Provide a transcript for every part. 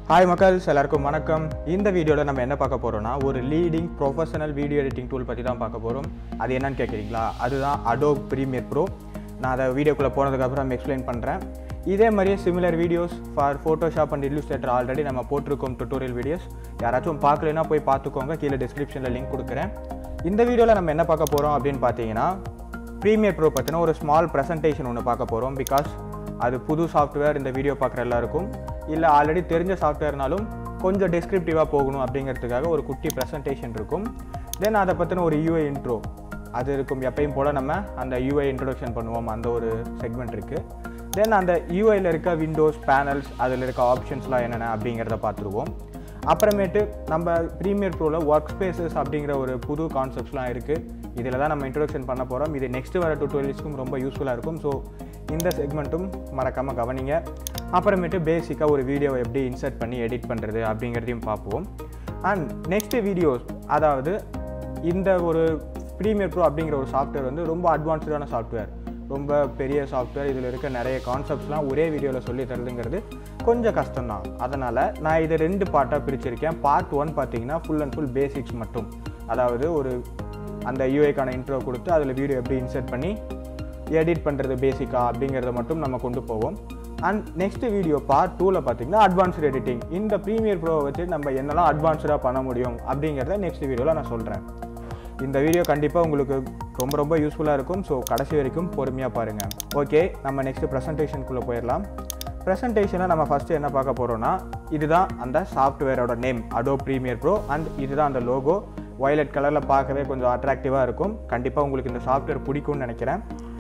hi மக்கள்ஸ் எல்லாருக்கும் வணக்கம் இந்த வீடியோவில் நம்ம என்ன பார்க்க போகிறோம்னா ஒரு leading professional video editing tool பற்றி தான் பார்க்க போகிறோம் அது என்னன்னு கேட்குறீங்களா அதுதான் அடோப் ப்ரீமியர் ப்ரோ நான் அதை வீடியோக்குள்ளே போனதுக்கப்புறம் எக்ஸ்பிளைன் பண்ணுறேன் இதே மாதிரியே similar videos for Photoshop and Illustrator already நம்ம போட்டிருக்கோம் டுட்டோரியல் வீடியோஸ் யாராச்சும் பார்க்கலைன்னா போய் பார்த்துக்கோங்க கீழே டிஸ்கிரிப்ஷனில் லிங்க் கொடுக்குறேன் இந்த வீடியோவில் நம்ம என்ன பார்க்க போகிறோம் அப்படின்னு பார்த்தீங்கன்னா ப்ரீமியர் ப்ரோ பற்றின ஒரு ஸ்மால் ப்ரெசன்டேஷன் ஒன்று பார்க்க போகிறோம் பிகாஸ் அது புது சாஃப்ட்வேர் இந்த வீடியோ பார்க்குற எல்லாருக்கும் இல்லை ஆல்ரெடி தெரிஞ்ச சாஃப்ட்வேர்னாலும் கொஞ்சம் டெஸ்கிரிப்டிவாக போகணும் அப்படிங்கிறதுக்காக ஒரு குட்டி ப்ரெசன்டேஷன் இருக்கும் தென் அதை பற்றின ஒரு யூஐ இன்ட்ரோ அது இருக்கும் எப்பயும் போல் நம்ம அந்த யூஐ இன்ட்ரொடக்ஷன் பண்ணுவோம் அந்த ஒரு செக்மெண்ட் இருக்குது தென் அந்த யூஐயில் இருக்க விண்டோஸ் பேனல்ஸ் அதில் இருக்க ஆப்ஷன்ஸ்லாம் என்னென்ன அப்படிங்கிறத பார்த்துருவோம் அப்புறமேட்டு நம்ம ப்ரீமியர் ப்ரோவில் ஒர்க் ஸ்பேசஸ் அப்படிங்கிற ஒரு புது கான்செப்ட்ஸ்லாம் இருக்குது இதில் தான் நம்ம இன்ட்ரொடக்ஷன் பண்ண போகிறோம் இது நெக்ஸ்ட் வர டுட்டோரியல்ஸ்க்கும் ரொம்ப யூஸ்ஃபுல்லாக இருக்கும் ஸோ இந்த செக்மெண்ட்டும் மறக்காமல் கவனிங்க அப்புறமேட்டு பேசிக்காக ஒரு வீடியோவை எப்படி இன்சர்ட் பண்ணி எடிட் பண்ணுறது அப்படிங்கிறதையும் பார்ப்போம் அண்ட் நெக்ஸ்ட் வீடியோஸ் அதாவது இந்த ஒரு ப்ரீமியர் ப்ரோ அப்படிங்கிற ஒரு சாஃப்ட்வேர் வந்து ரொம்ப அட்வான்ஸ்டான சாஃப்ட்வேர் ரொம்ப பெரிய சாஃப்ட்வேர் இதில் இருக்க நிறைய கான்செப்ட்ஸ்லாம் ஒரே வீடியோவில் சொல்லி தருதுங்கிறது கொஞ்சம் கஷ்டம்தான் அதனால் நான் இதை ரெண்டு பார்ட்டாக பிரிச்சிருக்கேன் பார்ட் ஒன் பார்த்தீங்கன்னா ஃபுல் அண்ட் ஃபுல் பேசிக்ஸ் மட்டும் அதாவது ஒரு அந்த யூஏக்கான இன்ட்ரோ கொடுத்து அதில் வீடியோ எப்படி இன்சர்ட் பண்ணி எடிட் பண்ணுறது பேசிக்காக அப்படிங்கிறத மட்டும் நம்ம கொண்டு போவோம் அண்ட் நெக்ஸ்ட் வீடியோ பார்ட் டூவில் பார்த்தீங்கன்னா அட்வான்ஸ்டு எடிட்டிங் இந்த ப்ரீமியர் ப்ரோவை வச்சு நம்ம என்னெல்லாம் அட்வான்ஸ்டாக பண்ண முடியும் அப்படிங்கிறத நெக்ஸ்ட் வீடியோவில் நான் சொல்கிறேன் இந்த வீடியோ கண்டிப்பாக உங்களுக்கு ரொம்ப ரொம்ப யூஸ்ஃபுல்லாக இருக்கும் ஸோ கடைசி வரைக்கும் பொறுமையாக பாருங்கள் ஓகே நம்ம நெக்ஸ்ட் ப்ரெசன்டேஷனுக்குள்ளே போயிடலாம் ப்ரெசன்டேஷனை நம்ம ஃபஸ்ட்டு என்ன பார்க்க போகிறோம்னா இதுதான் அந்த சாஃப்ட்வேரோட name Adobe Premiere Pro and இதுதான் அந்த லோகோ வயலட் கலரில் பார்க்கவே கொஞ்சம் அட்ராக்டிவாக இருக்கும் கண்டிப்பாக உங்களுக்கு இந்த சாஃப்ட்வேர் பிடிக்கும்னு நினைக்கிறேன்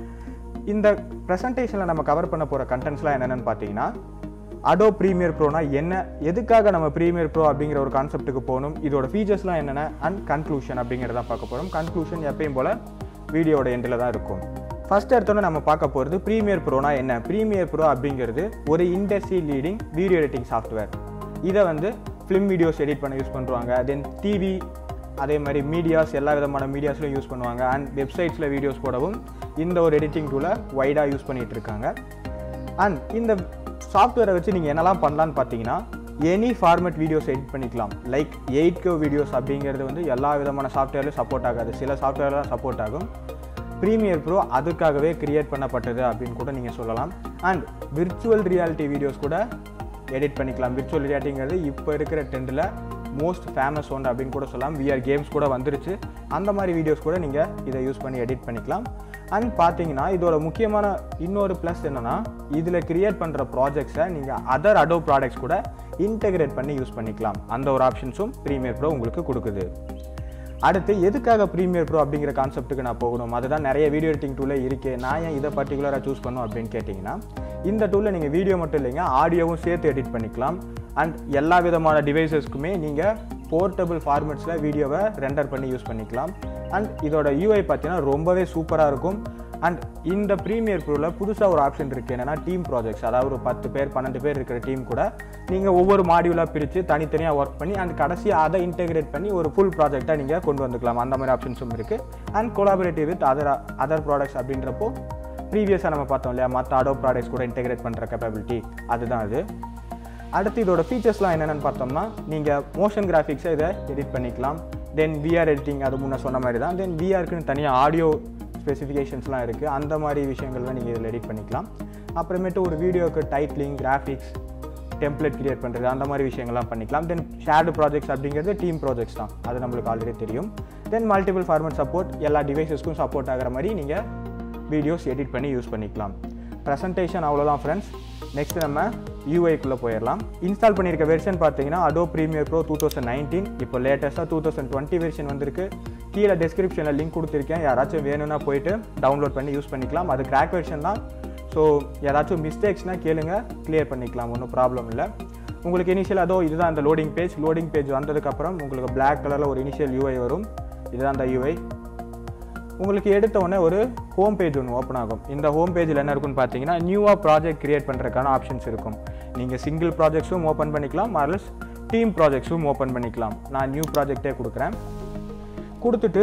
இந்த ப்ரெசன்டேஷனில் நம்ம கவர் பண்ண போகிற கண்டென்ட்ஸ்லாம் என்னென்னு பார்த்தீங்கன்னா அடோ ப்ரீமியர் ப்ரோனா என்ன எதுக்காக நம்ம ப்ரீமியர் ப்ரோ அப்படிங்கிற ஒரு கான்செப்ட்டுக்கு போகணும் இதோட ஃபீச்சர்ஸ்லாம் என்னென்ன அண்ட் கன்க்ளூஷன் அப்படிங்கிறத பார்க்க போகிறோம் கன்க்ளூஷன் எப்பயும் போல் வீடியோட எண்டில் தான் இருக்கும் ஃபர்ஸ்ட் எடுத்தோன்னே நம்ம பார்க்க போகிறது ப்ரீமியர் ப்ரோனா என்ன ப்ரீமியர் ப்ரோ அப்படிங்கிறது ஒரு industry leading video editing software இதை வந்து ஃபிலிம் வீடியோஸ் எடிட் பண்ண யூஸ் பண்ணுவாங்க தென் டிவி அதே மாதிரி மீடியாஸ் எல்லா விதமான மீடியாஸ்லையும் யூஸ் பண்ணுவாங்க அண்ட் வெப்சைட்ஸில் வீடியோஸ் போடவும் இந்த ஒரு எடிட்டிங் டூலை வைடாக யூஸ் பண்ணிகிட்டு இருக்காங்க அண்ட் இந்த சாஃப்ட்வேரை வச்சு நீங்கள் என்னெல்லாம் பண்ணலான்னு பார்த்தீங்கன்னா எனி ஃபார்மேட் வீடியோஸ் எடிட் பண்ணிக்கலாம் லைக் எயிட் கோ வீடியோஸ் அப்படிங்கிறது வந்து எல்லா விதமான சாஃப்ட்வேர்லையும் சப்போர்ட் ஆகாது சில சாஃப்ட்வேர் தான் சப்போர்ட் ஆகும் ப்ரீமியர் ப்ரோ அதுக்காகவே கிரியேட் பண்ணப்பட்டது அப்படின்னு கூட நீங்கள் சொல்லலாம் அண்ட் விர்ச்சுவல் ரியாலிட்டி வீடியோஸ் கூட எடிட் பண்ணிக்கலாம் விர்ச்சுவல் ரியாலிட்டிங்கிறது இப்போ இருக்கிற ட்ரெண்டில் மோஸ்ட் ஃபேமஸ் ஒன்று அப்படின்னு கூட சொல்லலாம் விஆர் கேம்ஸ் கூட வந்துருச்சு அந்த மாதிரி வீடியோஸ் கூட நீங்கள் இதை யூஸ் பண்ணி எடிட் பண்ணிக்கலாம் அண்ட் பார்த்தீங்கன்னா இதோட முக்கியமான இன்னொரு ப்ளஸ் என்னென்னா இதில் கிரியேட் பண்ணுற ப்ராஜெக்ட்ஸை நீங்கள் அதர் அடோ ப்ராடக்ட்ஸ் கூட இன்டெகிரேட் பண்ணி யூஸ் பண்ணிக்கலாம் அந்த ஒரு ஆப்ஷன்ஸும் ப்ரீமியர் ப்ரோ உங்களுக்கு கொடுக்குது அடுத்து எதுக்காக ப்ரீமியர் ப்ரோ அப்படிங்கிற கான்செப்ட்டுக்கு நான் போகணும் அதுதான் நிறைய வீடியோ எடிட்டிங் டூலே இருக்கே நான் ஏன் இதை பர்டிகுலராக சூஸ் பண்ணும் அப்படின்னு கேட்டிங்கன்னா இந்த டூலில் நீங்கள் வீடியோ மட்டும் இல்லைங்க ஆடியோவும் சேர்த்து எடிட் பண்ணிக்கலாம் அண்ட் எல்லா விதமான டிவைசஸ்க்குமே நீங்கள் போர்ட்டபிள் ஃபார்மேட்ஸில் வீடியோவை ரெண்டர் பண்ணி யூஸ் பண்ணிக்கலாம் அண்ட் இதோட யூஐ பார்த்தீங்கன்னா ரொம்பவே சூப்பராக இருக்கும் அண்ட் இந்த ப்ரீமியர் ப்ரோவில் புதுசாக ஒரு ஆப்ஷன் இருக்குது என்னென்னா டீம் ப்ராஜெக்ட்ஸ் அதாவது ஒரு பத்து பேர் பன்னெண்டு பேர் இருக்கிற டீம் கூட நீங்கள் ஒவ்வொரு மாடியூலாக பிரித்து தனித்தனியாக ஒர்க் பண்ணி அண்ட் கடைசியாக அதை இன்டெகிரேட் பண்ணி ஒரு ஃபுல் ப்ராஜெக்டாக நீங்கள் கொண்டு வந்துக்கலாம் அந்த மாதிரி ஆப்ஷன்ஸும் இருக்குது and collaborative with other other products அப்படின்றப்போ ப்ரீவியஸாக நம்ம பார்த்தோம் இல்லையா மற்ற அடோ ப்ராடக்ட்ஸ் கூட இன்டெகிரேட் பண்ணுற கேப்பபிலிட்டி அதுதான் அது அடுத்து இதோட ஃபீச்சர்ஸ்லாம் என்னென்னு பார்த்தோம்னா நீங்கள் மோஷன் கிராஃபிக்ஸை இதை எடிட் பண்ணிக்கலாம் தென் விஆர் எடிட்டிங் அது முன்னே சொன்ன மாதிரி தான் தென் விஆருக்குன்னு தனியாக ஆடியோ ஸ்பெசிஃபிகேஷன்ஸ்லாம் இருக்குது அந்த மாதிரி விஷயங்கள்லாம் நீங்கள் இதில் எடிட் பண்ணிக்கலாம் அப்புறமேட்டு ஒரு வீடியோக்கு டைட்லிங் கிராஃபிக்ஸ் டெம்ப்ளேட் கிரியேட் பண்ணுறது அந்த மாதிரி விஷயங்கள்லாம் பண்ணிக்கலாம் தென் ஷேர்டு ப்ராஜெக்ட்ஸ் அப்படிங்கிறது டீம் ப்ராஜெக்ட்ஸ் தான் அது நம்மளுக்கு ஆல்ரெடி தெரியும் தென் மல்டிபிள் ஃபார்மேட் சப்போர்ட் எல்லா டிவைசஸ்க்கும் சப்போர்ட் ஆகிற மாதிரி நீங்கள் வீடியோஸ் எடிட் பண்ணி யூஸ் பண்ணிக்கலாம் ப்ரெசன்டேஷன் அவ்வளோதான் ஃப்ரெண்ட்ஸ் நெக்ஸ்ட் நம்ம யூஐக்குள்ளே போயிடலாம் இன்ஸ்டால் பண்ணியிருக்க வெர்ஷன் பார்த்தீங்கன்னா Adobe Premiere Pro two thousand nineteen இப்போ லேட்டஸ்ட்டாக டூ தௌசண்ட் டுவெண்ட்டி வெர்ஷன் வந்திருக்கு கீழே டிஸ்கிரிப்ஷனில் லிங்க் கொடுத்துருக்கேன் யாராச்சும் வேணும்னா போயிட்டு டவுன்லோட் பண்ணி யூஸ் பண்ணிக்கலாம் அது கிராக் வெர்ஷன் தான் ஸோ யாராச்சும் மிஸ்டேக்ஸ்னால் கேளுங்க கிளியர் பண்ணிக்கலாம் ஒன்றும் ப்ராப்ளம் இல்லை உங்களுக்கு இனிஷியல் அதோ இதுதான் அந்த லோடிங் பேஜ் லோடிங் பேஜ் வந்ததுக்கப்புறம் உங்களுக்கு பிளாக் கலரில் ஒரு இனிஷியல் யூஐ வரும் இதுதான் அந்த யூஐ உங்களுக்கு எடுத்த உடனே ஒரு ஹோம் பேஜ் ஒன்று ஓப்பன் ஆகும் இந்த ஹோம் பேஜில் என்ன இருக்குன்னு பார்த்தீங்கன்னா நியூவாக ப்ராஜெக்ட் கிரியேட் பண்ணுறதுக்கான ஆப்ஷன்ஸ் இருக்கும் நீங்கள் சிங்கிள் ப்ராஜெக்ட்ஸும் ஓப்பன் பண்ணிக்கலாம் மாரல்ஸ் டீம் ப்ராஜெக்ட்ஸும் ஓப்பன் பண்ணிக்கலாம் நான் நியூ ப்ராஜெக்டே கொடுக்குறேன் கொடுத்துட்டு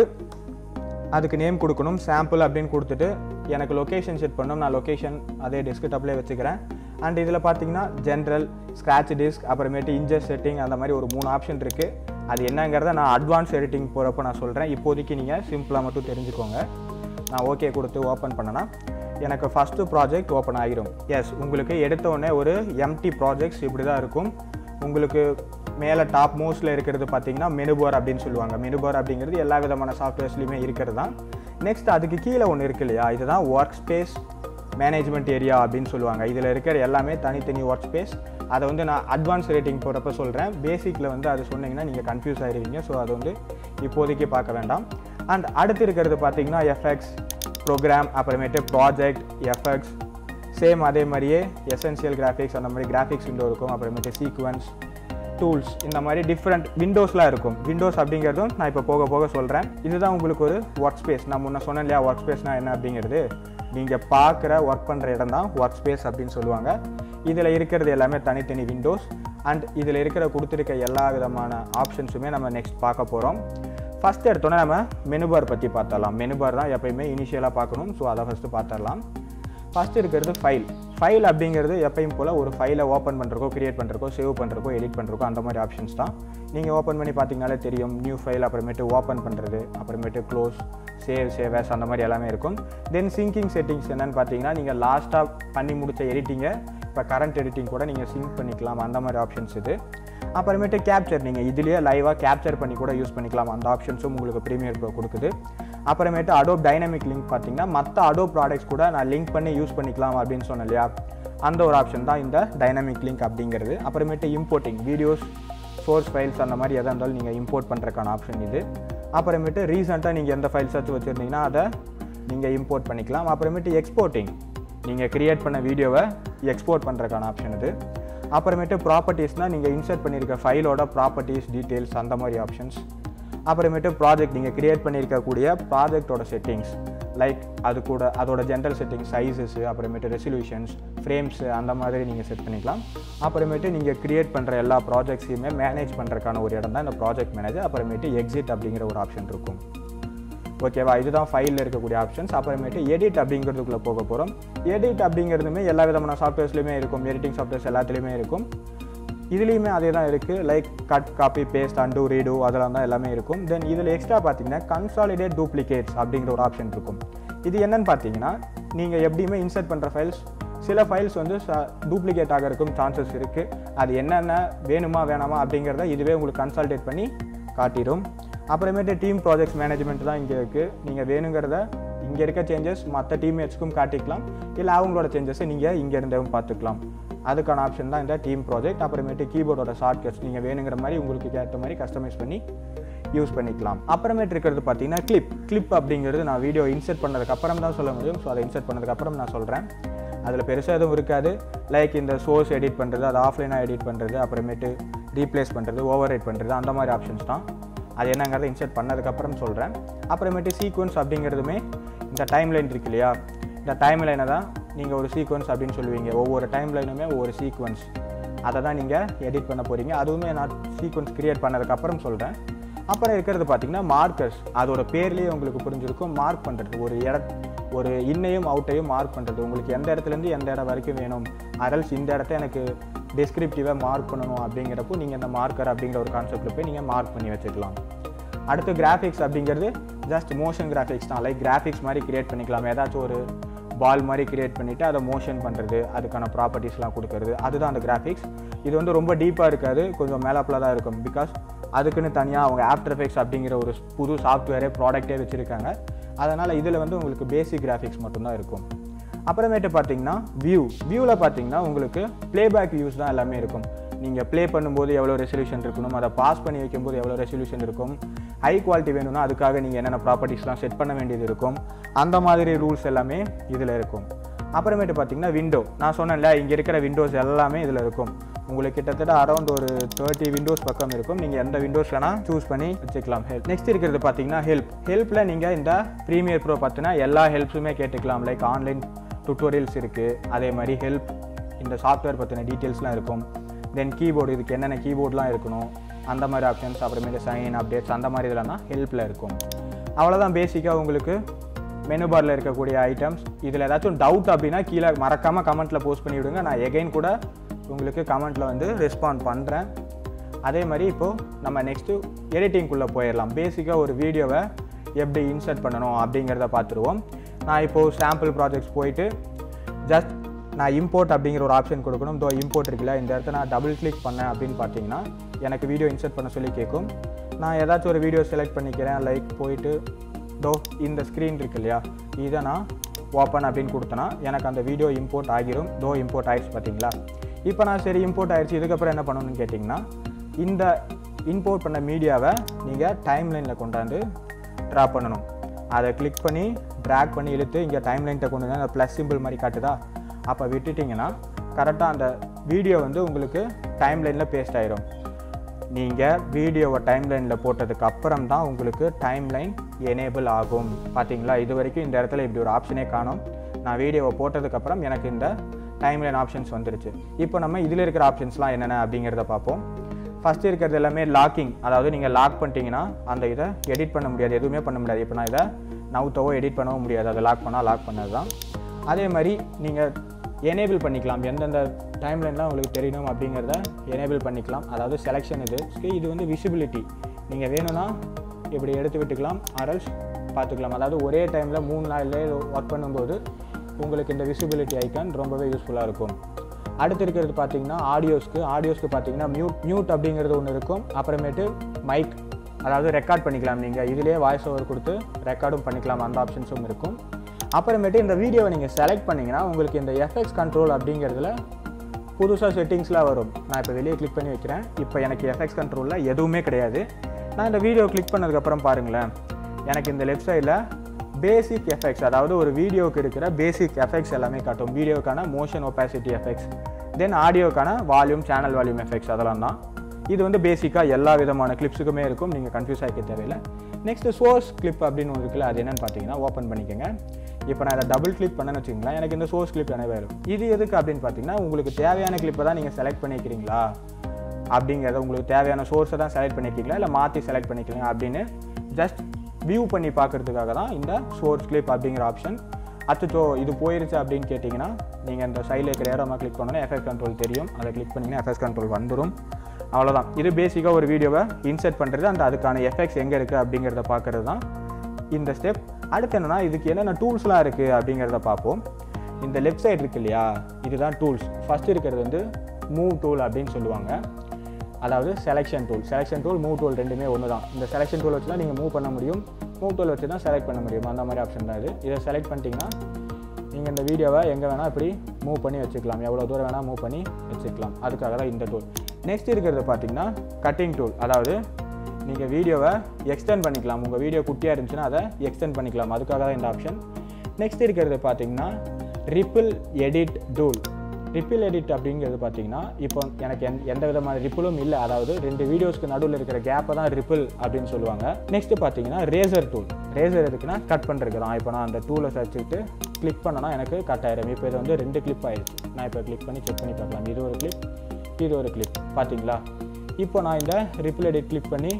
அதுக்கு நேம் கொடுக்கணும் சாம்பிள் அப்படின்னு கொடுத்துட்டு எனக்கு லொக்கேஷன் செட் பண்ணணும் நான் லொக்கேஷன் அதே டெஸ்க்டாப்லேயே வச்சுக்கிறேன் அண்ட் இதில் பார்த்தீங்கன்னா ஜென்ரல் ஸ்க்ராட்ச் டிஸ்க் அப்புறமேட்டு இன்ஜர் செட்டிங் அந்த மாதிரி ஒரு மூணு ஆப்ஷன் இருக்குது அது என்னங்கிறத நான் அட்வான்ஸ் எடிட்டிங் போகிறப்ப நான் சொல்கிறேன் இப்போதைக்கு நீங்கள் சிம்பிளாக மட்டும் தெரிஞ்சுக்கோங்க நான் ஓகே கொடுத்து ஓப்பன் பண்ணனா எனக்கு ஃபஸ்ட்டு ப்ராஜெக்ட் ஓப்பன் ஆகிரும் எஸ் உங்களுக்கு எடுத்த உடனே ஒரு எம்டி ப்ராஜெக்ட்ஸ் இப்படி தான் இருக்கும் உங்களுக்கு மேலே டாப் மோஸ்ட்டில் இருக்கிறது பார்த்தீங்கன்னா மெனுபார் அப்படின்னு சொல்லுவாங்க மெனுபார் அப்படிங்கிறது எல்லா விதமான சாஃப்ட்வேர்ஸ்லையுமே இருக்கிறது தான் நெக்ஸ்ட் அதுக்கு கீழே ஒன்று இருக்கு இல்லையா இதுதான் ஒர்க் ஸ்பேஸ் மேனேஜ்மெண்ட் ஏரியா அப்படின்னு சொல்லுவாங்க இதில் இருக்கிற எல்லாமே தனித்தனி ஒர்க் ஸ்பேஸ் அதை வந்து நான் அட்வான்ஸ் ரேட்டிங் போகிறப்ப சொல்கிறேன் பேசிக்கில் வந்து அது சொன்னீங்கன்னா நீங்கள் கன்ஃபியூஸ் ஆகிடுவீங்க ஸோ அது வந்து இப்போதைக்கு பார்க்க வேண்டாம் அண்ட் அடுத்து இருக்கிறது பார்த்தீங்கன்னா எஃப்எக்ஸ் ப்ரோக்ராம் அப்புறமேட்டு ப்ராஜெக்ட் எஃப்எக்ஸ் சேம் அதே மாதிரியே எசென்சியல் கிராஃபிக்ஸ் அந்த மாதிரி கிராஃபிக்ஸ் விண்டோ இருக்கும் அப்புறமேட்டு சீக்வன்ஸ் டூல்ஸ் இந்த மாதிரி டிஃப்ரெண்ட் விண்டோஸ்லாம் இருக்கும் விண்டோஸ் அப்படிங்கிறதும் நான் இப்போ போக போக சொல்கிறேன் இதுதான் உங்களுக்கு ஒரு ஒர்க் ஸ்பேஸ் நான் முன்ன சொன்னேன் இல்லையா ஒர்க் ஸ்பேஸ்னால் என்ன அப்படிங்கிறது நீங்கள் பார்க்குற ஒர்க் பண்ணுற இடம் தான் ஒர்க் ஸ்பேஸ் அப்படின்னு சொல்லுவாங்க இதில் இருக்கிறது எல்லாமே தனித்தனி விண்டோஸ் அண்ட் இதில் இருக்கிற கொடுத்துருக்க எல்லா விதமான ஆப்ஷன்ஸுமே நம்ம நெக்ஸ்ட் பார்க்க போகிறோம் ஃபஸ்ட் எடுத்தோன்னே நம்ம மெனு பார் பற்றி பார்த்தரலாம் மெனு பார் தான் எப்பயுமே இனிஷியலாக பார்க்கணும் ஸோ அதை ஃபஸ்ட்டு பார்த்துடலாம் ஃபஸ்ட் இருக்கிறது ஃபைல் ஃபைல் அப்படிங்கிறது எப்பயும் போல் ஒரு ஃபைலை ஓப்பன் பண்ணுறக்கோ கிரியேட் பண்ணுறக்கோ சேவ் பண்ணுறக்கோ எடிட் பண்ணுறக்கோ அந்த மாதிரி ஆப்ஷன்ஸ் தான் நீங்கள் ஓப்பன் பண்ணி பார்த்தீங்கனாலே தெரியும் நியூ ஃபைல் அப்புறமேட்டு ஓப்பன் பண்ணுறது அப்புறமேட்டு க்ளோஸ் சேவ் சேவஸ் அந்த மாதிரி எல்லாமே இருக்கும் தென் சிங்கிங் செட்டிங்ஸ் என்னென்னு பார்த்தீங்கன்னா நீங்கள் லாஸ்ட்டாக பண்ணி முடித்த எடிட்டிங்கை இப்போ கரண்ட் எடிட்டிங் கூட நீங்கள் சிங்க் பண்ணிக்கலாம் அந்த மாதிரி ஆப்ஷன்ஸ் இது அப்புறமேட்டு கேப்சர் நீங்கள் இதுலேயே லைவாக கேப்சர் பண்ணி கூட யூஸ் பண்ணிக்கலாம் அந்த ஆப்ஷன்ஸும் உங்களுக்கு ப்ரீமியர் ப்ரோ கொடுக்குது அப்புறமேட்டு அடோப் டைனமிக் லிங்க் பார்த்தீங்கன்னா மற்ற அடோப் ப்ராடக்ட்ஸ் கூட நான் லிங்க் பண்ணி யூஸ் பண்ணிக்கலாம் அப்படின்னு சொன்னேன் இல்லையா அந்த ஒரு ஆப்ஷன் தான் இந்த டைனமிக் லிங்க் அப்படிங்கிறது அப்புறமேட்டு இம்போர்ட்டிங் வீடியோஸ் சோர்ஸ் ஃபைல்ஸ் அந்த மாதிரி எதாக இருந்தாலும் நீங்கள் இம்போர்ட் பண்ணுறக்கான ஆப்ஷன் இது அப்புறமேட்டு ரீசெண்டாக நீங்கள் எந்த ஃபைல்ஸ் வச்சு வச்சுருந்தீங்கன்னா அதை நீங்கள் இம்போர்ட் பண்ணிக்கலாம் அப்புறமேட்டு எக்ஸ்போர்ட்டிங் நீங்கள் க்ரியேட் பண்ண வீடியோவை எக்ஸ்போர்ட் பண்ணுறக்கான ஆப்ஷன் இது அப்புறமேட்டு ப்ராப்பர்ட்டிஸ்னால் நீங்கள் இன்சர்ட் பண்ணியிருக்க ஃபைலோட ப்ராப்பர்ட்டிஸ் டீட்டெயில்ஸ் அந்த மாதிரி ஆப்ஷன்ஸ் அப்புறமேட்டு ப்ராஜெக்ட் நீங்கள் க்ரியேட் பண்ணியிருக்கக்கூடிய ப்ராஜெக்டோட செட்டிங்ஸ் லைக் அது கூட அதோட ஜென்ரல் செட்டிங்ஸ் சைஸஸ் அப்புறமேட்டு ரெசல்யூஷன்ஸ் ஃப்ரேம்ஸு அந்த மாதிரி நீங்கள் செட் பண்ணிக்கலாம் அப்புறமேட்டு நீங்கள் க்ரியேட் பண்ணுற எல்லா ப்ராஜெக்ட்ஸையுமே மேனேஜ் பண்ணுறதுக்கான ஒரு இடம் தான் இந்த ப்ராஜெக்ட் மேனேஜர் அப்புறமேட்டு எக்ஸிட் அப்படிங்கிற ஒரு ஆப்ஷன் இருக்கும் ஓகேவா இதுதான் ஃபைலில் இருக்கக்கூடிய ஆப்ஷன்ஸ் அப்புறமேட்டு எடிட் அப்படிங்கிறதுக்குள்ளே போக போகிறோம் எடிட் அப்படிங்கிறதுமே எல்லா விதமான சாஃப்ட்வேர்ஸ்லையுமே இருக்கும் எடிட்டிங் சாஃப்ட்வேர்ஸ் எல்லாத்துலேயுமே இருக்கும் இதுலேயுமே அதே தான் இருக்குது like cut copy paste and redo அதெல்லாம் தான் எல்லாமே இருக்கும் தென் இதில் எக்ஸ்ட்ரா பார்த்தீங்கன்னா கன்சாலிடேட் டூப்ளிகேட்ஸ் அப்படிங்கிற ஒரு ஆப்ஷன் இருக்கும் இது என்னன்னு பார்த்தீங்கன்னா நீங்கள் எப்படியுமே இன்சர்ட் பண்ணுற ஃபைல்ஸ் சில ஃபைல்ஸ் வந்து டூப்ளிகேட் ஆகிறதுக்கும் சான்சஸ் இருக்குது அது என்னென்ன வேணுமா வேணாமா அப்படிங்கிறத இதுவே உங்களுக்கு கன்சல்டேட் பண்ணி காட்டிடும் அப்புறமேட்டு டீம் ப்ராஜெக்ட்ஸ் மேனேஜ்மெண்ட் தான் இங்கே இருக்குது நீங்கள் வேணுங்கிறத இங்கே இருக்க சேஞ்சஸ் மற்ற டீம்மேட்ஸ்க்கும் காட்டிக்கலாம் இல்லை அவங்களோட சேஞ்சஸை நீங்கள் இங்கே இருந்தவும் பார்த்துக்கலாம் அதுக்கான ஆப்ஷன் தான் இந்த டீம் ப்ராஜெக்ட் அப்புறமேட்டு கீபோர்டோட ஷார்ட்கட்ஸ் நீங்கள் வேணுங்கிற மாதிரி உங்களுக்கு ஏற்ற மாதிரி கஸ்டமைஸ் பண்ணி யூஸ் பண்ணிக்கலாம் அப்புறமேட்டு இருக்கிறது பார்த்தீங்கன்னா கிளிப் கிளிப் அப்படிங்கிறது நான் வீடியோ இன்சர்ட் பண்ணதுக்கு அப்புறம் தான் சொல்ல முடியும் ஸோ அதை இன்சர்ட் பண்ணதுக்கப்புறம் நான் சொல்கிறேன் அதில் பெருசாக எதுவும் இருக்காது லைக் இந்த சோர்ஸ் எடிட் பண்ணுறது அது ஆஃப்லைனாக எடிட் பண்ணுறது அப்புறமேட்டு ரீப்ளேஸ் பண்ணுறது ஓவர் ரைட் பண்ணுறது அந்த மாதிரி ஆப்ஷன்ஸ் தான் அது என்னங்கிறத இன்சர்ட் பண்ணதுக்கப்புறம் சொல்கிறேன் அப்புறமேட்டு சீக்வன்ஸ் அப்படிங்கிறதுமே இந்த டைம் லைன் இருக்கு இல்லையா இந்த டைம் லைனை தான் நீங்கள் ஒரு சீக்வன்ஸ் அப்படின்னு சொல்லுவீங்க ஒவ்வொரு டைம் லைனுமே ஒவ்வொரு சீக்வன்ஸ் அதை தான் நீங்கள் எடிட் பண்ண போகிறீங்க அதுவுமே நான் சீக்வன்ஸ் க்ரியேட் பண்ணதுக்கப்புறம் சொல்கிறேன் அப்புறம் இருக்கிறது பார்த்தீங்கன்னா மார்க்கர்ஸ் அதோட பேர்லேயே உங்களுக்கு புரிஞ்சிருக்கும் மார்க் பண்ணுறது ஒரு இட ஒரு இன்னையும் அவுட்டையும் மார்க் பண்ணுறது உங்களுக்கு எந்த இடத்துலேருந்து எந்த இடம் வரைக்கும் வேணும் அரல்ஸ் இந்த இடத்த எனக்கு டிஸ்கிரிப்டிவாக மார்க் பண்ணணும் அப்படிங்கிறப்போ நீங்கள் இந்த மார்க்கர் அப்படிங்கிற ஒரு கான்செப்டில் போய் நீங்கள் மார்க் பண்ணி வச்சுக்கலாம் அடுத்து கிராஃபிக்ஸ் அப்படிங்கிறது ஜஸ்ட் மோஷன் கிராஃபிக்ஸ் தான் லைக் கிராஃபிக்ஸ் மாதிரி கிரியேட் பண்ணிக்கலாம் ஏதாச்சும் ஒரு பால் மாதிரி கிரியேட் பண்ணிவிட்டு அதை மோஷன் பண்ணுறது அதுக்கான ப்ராப்பர்ட்டிஸ்லாம் கொடுக்கறது அதுதான் அந்த கிராஃபிக்ஸ் இது வந்து ரொம்ப டீப்பாக இருக்காது கொஞ்சம் மேலாப்பில் தான் இருக்கும் பிகாஸ் அதுக்குன்னு தனியாக அவங்க ஆஃப்டர் எஃபெக்ட்ஸ் அப்படிங்கிற ஒரு புது சாஃப்ட்வேரே ப்ராடக்டே வச்சுருக்காங்க அதனால் இதில் வந்து உங்களுக்கு பேசிக் கிராஃபிக்ஸ் மட்டும்தான் இருக்கும் அப்புறமேட்டு பார்த்தீங்கன்னா வியூ வியூவில் பார்த்தீங்கன்னா உங்களுக்கு ப்ளேபேக் வியூஸ் தான் எல்லாமே இருக்கும் நீங்கள் ப்ளே பண்ணும்போது எவ்வளோ ரெசல்யூஷன் இருக்கணும் அதை பாஸ் பண்ணி வைக்கும்போது எவ்வளோ ரெசல்யூஷன் இருக்கும் ஹை குவாலிட்டி வேணும்னா அதுக்காக நீங்கள் என்னென்ன ப்ராப்பர்ட்டிஸ்லாம் செட் பண்ண வேண்டியது இருக்கும் அந்த மாதிரி ரூல்ஸ் எல்லாமே இதில் இருக்கும் அப்புறமேட்டு பார்த்தீங்கன்னா விண்டோ நான் சொன்னேன்ல இங்கே இருக்கிற விண்டோஸ் எல்லாமே இதில் இருக்கும் உங்களுக்கு கிட்டத்தட்ட அரௌண்ட் ஒரு தேர்ட்டி விண்டோஸ் பக்கம் இருக்கும் நீங்கள் எந்த விண்டோஸ் வேணால் சூஸ் பண்ணி வச்சுக்கலாம் ஹெல்ப் நெக்ஸ்ட் இருக்கிறது பார்த்தீங்கன்னா ஹெல்ப் ஹெல்ப்பில் நீங்கள் இந்த ப்ரீமியர் ப்ரோ பார்த்தினா எல்லா ஹெல்ப்ஸுமே கேட்டுக்கலாம் லைக் ஆன்லைன் டுட்டோரியல்ஸ் இருக்குது அதே மாதிரி ஹெல்ப் இந்த சாஃப்ட்வேர் பற்றின டீட்டெயில்ஸ்லாம் இருக்கும் தென் கீபோர்டு இதுக்கு என்னென்ன கீபோர்ட்லாம் இருக்கணும் அந்த மாதிரி ஆப்ஷன்ஸ் அப்புறமேட்டு சைன் அப்டேட்ஸ் அந்த மாதிரி இதெல்லாம் தான் ஹெல்ப்பில் இருக்கும் அவ்வளோதான் பேசிக்காக உங்களுக்கு மெனு பாரில் இருக்கக்கூடிய ஐட்டம்ஸ் இதில் ஏதாச்சும் டவுட் அப்படின்னா கீழே மறக்காமல் கமெண்ட்டில் போஸ்ட் பண்ணி விடுங்க நான் எகைன் கூட உங்களுக்கு கமெண்ட்டில் வந்து ரெஸ்பாண்ட் பண்ணுறேன் அதே மாதிரி இப்போது நம்ம நெக்ஸ்ட்டு எடிட்டிங்குள்ளே போயிடலாம் பேசிக்காக ஒரு வீடியோவை எப்படி இன்சர்ட் பண்ணணும் அப்படிங்கிறத பார்த்துருவோம் நான் இப்போது சாம்பிள் ப்ராஜெக்ட்ஸ் போயிட்டு ஜஸ்ட் நான் இம்போர்ட் அப்படிங்கிற ஒரு ஆப்ஷன் கொடுக்கணும் தோ இம்போர்ட் இருக்குல்ல இந்த இடத்த நான் டபுள் கிளிக் பண்ணேன் அப்படின்னு பார்த்தீங்கன்னா எனக்கு வீடியோ இன்சர்ட் பண்ண சொல்லி கேட்கும் நான் ஏதாச்சும் ஒரு வீடியோ செலக்ட் பண்ணிக்கிறேன் லைக் போயிட்டு தோ இந்த ஸ்க்ரீன் இருக்கு இல்லையா இதை நான் ஓப்பன் அப்படின்னு கொடுத்தேன்னா எனக்கு அந்த வீடியோ இம்போர்ட் ஆகிரும் தோ இம்போர்ட் ஆயிடுச்சு பார்த்தீங்களா இப்போ நான் சரி இம்போர்ட் ஆயிடுச்சு இதுக்கப்புறம் என்ன பண்ணணும்னு கேட்டிங்கன்னா இந்த இம்போர்ட் பண்ண மீடியாவை நீங்கள் டைம்லைனில் கொண்டாந்து ட்ரா பண்ணணும் அதை கிளிக் பண்ணி ட்ராக் பண்ணி இழுத்து இங்கே டைம்லைன்ட்ட கொண்டு வந்து அந்த ப்ளஸ் சிம்பிள் மாதிரி காட்டுதா அப்போ விட்டுட்டிங்கன்னா கரெக்டாக அந்த வீடியோ வந்து உங்களுக்கு டைம்லைனில் பேஸ்ட் ஆயிரும் நீங்கள் வீடியோவை டைம்லைனில் போட்டதுக்கு அப்புறம் தான் உங்களுக்கு டைம்லைன் எனேபிள் ஆகும் பார்த்தீங்களா இது வரைக்கும் இந்த இடத்துல இப்படி ஒரு ஆப்ஷனே காணும் நான் வீடியோவை போட்டதுக்கப்புறம் எனக்கு இந்த டைம்லைன் ஆப்ஷன்ஸ் வந்துருச்சு இப்போ நம்ம இதில் இருக்கிற ஆப்ஷன்ஸ்லாம் என்னென்ன அப்படிங்கிறத பார்ப்போம் ஃபஸ்ட்டு இருக்கிறது எல்லாமே லாக்கிங் அதாவது நீங்கள் லாக் பண்ணிட்டீங்கன்னா அந்த இதை எடிட் பண்ண முடியாது எதுவுமே பண்ண முடியாது இப்போ நான் இதை நவுத்தவோ எடிட் பண்ணவும் முடியாது அதை லாக் பண்ணால் லாக் பண்ணது தான் அதே மாதிரி நீங்கள் எனேபிள் பண்ணிக்கலாம் எந்தெந்த டைம்லைன்லாம் உங்களுக்கு தெரியணும் அப்படிங்கிறத எனேபிள் பண்ணிக்கலாம் அதாவது செலெக்ஷன் இது இது வந்து விசிபிலிட்டி நீங்கள் வேணும்னா இப்படி எடுத்து விட்டுக்கலாம் அரல்ஸ் பார்த்துக்கலாம் அதாவது ஒரே டைமில் மூணு நாள்லேயே ஒர்க் பண்ணும்போது உங்களுக்கு இந்த விசிபிலிட்டி ஐக்கான் ரொம்பவே யூஸ்ஃபுல்லாக இருக்கும் அடுத்து இருக்கிறது பார்த்தீங்கன்னா ஆடியோஸ்க்கு ஆடியோஸ்க்கு பார்த்தீங்கன்னா மியூட் மியூட் அப்படிங்கிறது ஒன்று இருக்கும் அப்புறமேட்டு மைக் அதாவது ரெக்கார்ட் பண்ணிக்கலாம் நீங்கள் இதிலே வாய்ஸ் ஓவர் கொடுத்து ரெக்கார்டும் பண்ணிக்கலாம் அந்த ஆப்ஷன்ஸும் இருக்கும் அப்புறமேட்டு இந்த வீடியோவை நீங்கள் செலக்ட் பண்ணிங்கன்னா உங்களுக்கு இந்த எஃப்எக்ஸ் கண்ட்ரோல் அப்படிங்கிறதுல புதுசாக செட்டிங்ஸ்லாம் வரும் நான் இப்போ வெளியே கிளிக் பண்ணி வைக்கிறேன் இப்போ எனக்கு எஃப்எக்ஸ் கண்ட்ரோலில் எதுவுமே கிடையாது நான் இந்த வீடியோ கிளிக் பண்ணதுக்கப்புறம் பாருங்களேன் எனக்கு இந்த லெஃப்ட் சைடில் பேசிக் எஃபெக்ட்ஸ் அதாவது ஒரு வீடியோவுக்கு இருக்கிற பேசிக் எஃபெக்ட்ஸ் எல்லாமே காட்டும் வீடியோக்கான மோஷன் ஒப்பாசிட்டி எஃபெக்ட்ஸ் தென் ஆடியோக்கான வால்யூம் சேனல் வால்யூம் எஃபெக்ட்ஸ் அதெல்லாம் தான் இது வந்து பேசிக்காக எல்லா விதமான கிளிப்ஸுக்குமே இருக்கும் நீங்கள் கன்ஃபியூஸ் ஆகிக்க தேவையில்லை நெக்ஸ்ட்டு சோர்ஸ் கிளிப் அப்படின்னு ஒன்று இருக்குல்ல அது என்னென்னு பார்த்தீங்கன்னா ஓப்பன் பண்ணிக்கோங்க இப்போ நான் இதை டபுள் கிளிக் பண்ணேன்னு வச்சுக்கோங்களேன் எனக்கு இந்த சோர்ஸ் கிளிப் எனவே வரும் இது எதுக்கு அப்படின்னு பார்த்தீங்கன்னா உங்களுக்கு தேவையான கிளிப்பை தான் நீங்கள் செலக்ட் பண்ணிக்கிறீங்களா அப்படிங்கிறத உங்களுக்கு தேவையான சோர்ஸை தான் செலக்ட் பண்ணிக்கிறீங்களா இல்லை மாற்றி செலக்ட் பண்ணிக்கிறீங்க அப்படின்னு ஜஸ்ட் வியூ பண்ணி பார்க்குறதுக்காக தான் இந்த சோர்ஸ் கிளிப் அப்படிங்கிற ஆப்ஷன் அச்சோ இது போயிருச்சு அப்படின்னு கேட்டிங்கன்னா நீங்கள் இந்த சைடில் இருக்கிற ஏரோமா கிளிக் பண்ணோன்னா எஃபெக்ட் கண்ட்ரோல் தெரியும் அதை கிளிக் பண்ணிங்கன்னா எஃபெக்ட் கண்ட்ரோல் வந்துடும் அவ்வளோதான் இது பேசிக்காக ஒரு வீடியோவை இன்சர்ட் பண்ணுறது அந்த அதுக்கான எஃபெக்ட்ஸ் எங்கே இருக்குது அப்படிங்கிறத பார்க்குறது தான் இந்த ஸ்டெப் அடுத்து என்னென்னா இதுக்கு என்னென்ன டூல்ஸ்லாம் இருக்குது அப்படிங்கிறத பார்ப்போம் இந்த லெஃப்ட் சைடு இருக்கு இல்லையா இதுதான் டூல்ஸ் ஃபஸ்ட் இருக்கிறது வந்து மூவ் டூல் அப்படின்னு சொல்லுவாங்க அதாவது selection tool selection tool move tool ரெண்டுமே ஒன்று தான் இந்த செலெக்ஷன் டூல் வச்சு தான் நீங்கள் மூவ் பண்ண முடியும் மூவ் டூல் வச்சு தான் செலக்ட் பண்ண முடியும் அந்த மாதிரி ஆப்ஷன் தான் இது இதை செலக்ட் பண்ணிட்டீங்கன்னா நீங்கள் இந்த வீடியோவை எங்கே வேணால் இப்படி மூவ் பண்ணி வச்சுக்கலாம் எவ்வளோ தூரம் வேணால் மூவ் பண்ணி வச்சுக்கலாம் அதுக்காக தான் இந்த டூல் நெக்ஸ்ட் இருக்கிறது பார்த்தீங்கன்னா கட்டிங் டூல் அதாவது நீங்கள் வீடியோவை எக்ஸ்டெண்ட் பண்ணிக்கலாம் உங்கள் வீடியோ குட்டியாக இருந்துச்சுன்னா அதை எக்ஸ்டெண்ட் பண்ணிக்கலாம் அதுக்காக தான் இந்த ஆப்ஷன் நெக்ஸ்ட் இருக்கிறது பார்த்தீங்கன்னா ripple edit tool ripple edit அப்படிங்கிறது பார்த்தீங்கன்னா இப்போ எனக்கு எந்த எந்த விதமான ரிப்பிளும் இல்லை அதாவது ரெண்டு வீடியோஸ்க்கு நடுவில் இருக்கிற கேப்பை தான் ரிப்பிள் அப்படின்னு சொல்லுவாங்க நெக்ஸ்ட் பார்த்தீங்கன்னா ரேசர் டூல் ரேசர் எதுக்குன்னா கட் பண்ணுறதுக்கு தான் இப்போ நான் அந்த டூலை சர்ச்சுட்டு கிளிக் பண்ணனா எனக்கு கட் ஆயிரும் இப்போ இது வந்து ரெண்டு கிளிப் ஆயிடுச்சு நான் இப்போ கிளிக் பண்ணி செக் பண்ணி பார்க்கலாம் இது ஒரு கிளிப் இது ஒரு கிளிப் பார்த்தீங்களா இப்போ நான் இந்த ரிப்பிள் எடிட் கிளிக் பண்ணி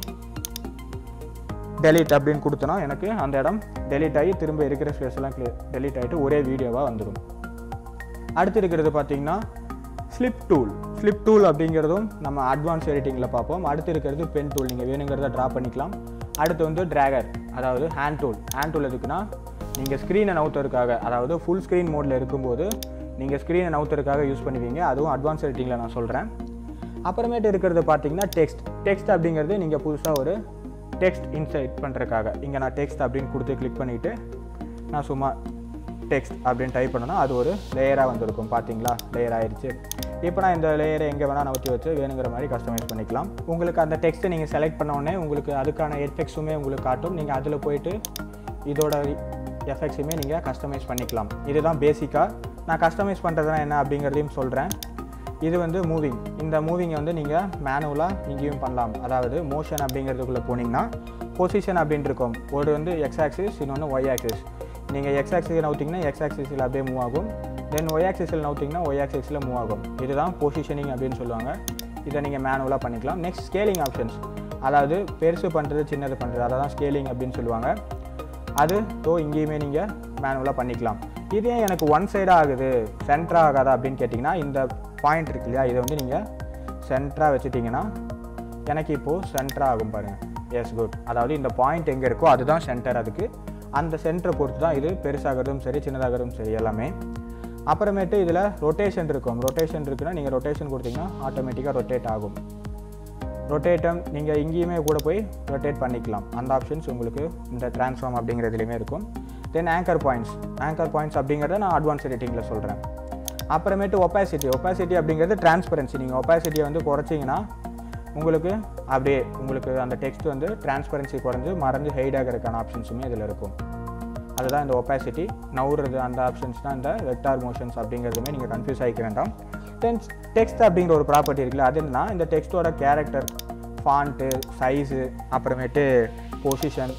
டெலிட் அப்படின்னு கொடுத்தனா எனக்கு அந்த இடம் டெலிட் ஆகி திரும்ப இருக்கிற ஸ்பேஸ் எல்லாம் டெலிட் ஆகிட்டு ஒரே வீடியோவாக வந்துடும் அடுத்து இருக்கிறது பார்த்தீங்கன்னா ஸ்லிப் டூல் ஸ்லிப் டூல் அப்படிங்கிறதும் நம்ம அட்வான்ஸ் எடிட்டிங்கில் பார்ப்போம் அடுத்து இருக்கிறது பென் டூல் நீங்கள் வேணுங்கிறத ட்ரா பண்ணிக்கலாம் அடுத்து வந்து ட்ராகர் அதாவது ஹேண்ட் டூல் ஹேண்ட் டூல் எதுக்குன்னா நீங்கள் ஸ்க்ரீனை நவுத்தறதுக்காக அதாவது ஃபுல் ஸ்க்ரீன் மோடில் இருக்கும்போது நீங்கள் ஸ்க்ரீனை நவுத்தறதுக்காக யூஸ் பண்ணுவீங்க அதுவும் அட்வான்ஸ் எடிட்டிங்கில் நான் சொல்கிறேன் அப்புறமேட்டு இருக்கிறது பார்த்தீங்கன்னா டெக்ஸ்ட் டெக்ஸ்ட் அப்படிங்கிறது நீங்கள் புதுசாக ஒரு டெக்ஸ்ட் இன்சைட் பண்ணுறதுக்காக இங்கே நான் டெக்ஸ்ட் அப்படின்னு கொடுத்து கிளிக் பண்ணிவிட்டு நான் சும்மா டெக்ஸ்ட் அப்படின்னு டைப் பண்ணனா அது ஒரு லேயராக வந்திருக்கும் பார்த்தீங்களா லேயர் ஆயிடுச்சு இப்போ நான் இந்த லேயரை எங்கே வேணால் நவுத்தி வச்சு வேணுங்கிற மாதிரி கஸ்டமைஸ் பண்ணிக்கலாம் உங்களுக்கு அந்த டெக்ஸ்ட்டை நீங்கள் செலக்ட் பண்ண உடனே உங்களுக்கு அதுக்கான எஃபெக்ட்ஸுமே உங்களுக்கு காட்டும் நீங்கள் அதில் போயிட்டு இதோட எஃபெக்ட்ஸுமே நீங்கள் கஸ்டமைஸ் பண்ணிக்கலாம் இதுதான் பேசிக்காக நான் கஸ்டமைஸ் பண்ணுறதுனா என்ன அப்படிங்கிறதையும் சொல்கிறேன் இது வந்து மூவிங் இந்த மூவிங்கை வந்து நீங்கள் மேனுவலாக இங்கேயும் பண்ணலாம் அதாவது மோஷன் அப்படிங்கிறதுக்குள்ளே போனீங்கன்னா பொசிஷன் அப்படின்னு இருக்கும் ஒரு வந்து எக்ஸ் ஆக்சிஸ் இன்னொன்று ஒய் ஆக்சிஸ் நீங்கள் எக்ஸ் ஆக்சிஸ் நவுத்திங்கன்னா எக்ஸ் ஆக்சிஸில் அப்படியே மூவ் ஆகும் தென் ஒய் ஆக்சிஸில் நவுத்திங்கன்னா ஒய் ஆக்சிஸில் மூவ் ஆகும் இதுதான் பொசிஷனிங் அப்படின்னு சொல்லுவாங்க இதை நீங்கள் மேனுவலாக பண்ணிக்கலாம் நெக்ஸ்ட் ஸ்கேலிங் ஆப்ஷன்ஸ் அதாவது பெருசு பண்ணுறது சின்னது பண்ணுறது அதை தான் ஸ்கேலிங் அப்படின்னு சொல்லுவாங்க அது ஸோ இங்கேயுமே நீங்கள் மேனுவலாக பண்ணிக்கலாம் இது ஏன் எனக்கு ஒன் சைடாக ஆகுது சென்டராக ஆகாதா அப்படின்னு கேட்டிங்கன்னா இந்த பாயிண்ட் இருக்கு இல்லையா இதை வந்து நீங்கள் சென்டராக வச்சுட்டிங்கன்னா எனக்கு இப்போது சென்டராக ஆகும் பாருங்கள் எஸ் குட் அதாவது இந்த பாயிண்ட் எங்கே இருக்கோ அதுதான் சென்டர் அதுக்கு அந்த சென்டரை பொறுத்து தான் இது பெருசாகிறதும் சரி சின்னதாகிறதும் சரி எல்லாமே அப்புறமேட்டு இதில் ரொட்டேஷன் இருக்கும் ரொட்டேஷன் இருக்குன்னா நீங்கள் ரொட்டேஷன் கொடுத்தீங்கன்னா ஆட்டோமேட்டிக்காக ரொட்டேட் ஆகும் ரொட்டேட்டம் நீங்கள் இங்கேயுமே கூட போய் ரொட்டேட் பண்ணிக்கலாம் அந்த ஆப்ஷன்ஸ் உங்களுக்கு இந்த ட்ரான்ஸ்ஃபார்ம் அப்படிங்கிறதுலையுமே இருக்கும் then anchor points anchor points அப்படிங்கிறத நான் அட்வான்ஸ் எடிட்டிங்கில் சொல்கிறேன் அப்புறமேட்டு ஒப்பாசிட்டி ஒப்பாசிட்டி அப்படிங்கிறது டிரான்ஸ்பரன்சி நீங்கள் ஒப்பாசிட்டியை வந்து குறைச்சிங்கன்னா உங்களுக்கு அப்படியே உங்களுக்கு அந்த டெக்ஸ்ட் வந்து டிரான்ஸ்பரன்சி குறைஞ்சு மறைஞ்சு ஹைட் ஆகிறதுக்கான ஆப்ஷன்ஸுமே இதில் இருக்கும் அதுதான் இந்த ஒப்பாசிட்டி நவுறது அந்த ஆப்ஷன்ஸ் தான் இந்த வெக்டார் மோஷன்ஸ் அப்படிங்கிறதுமே நீங்கள் கன்ஃபியூஸ் ஆகிக்க வேண்டாம் தென் டெக்ஸ்ட் அப்படிங்கிற ஒரு ப்ராப்பர்ட்டி இருக்குல்ல அது என்னன்னா இந்த டெக்ஸ்ட்டோட கேரக்டர் ஃபாண்ட்டு சைஸு அப்புறமேட்டு பொசிஷன்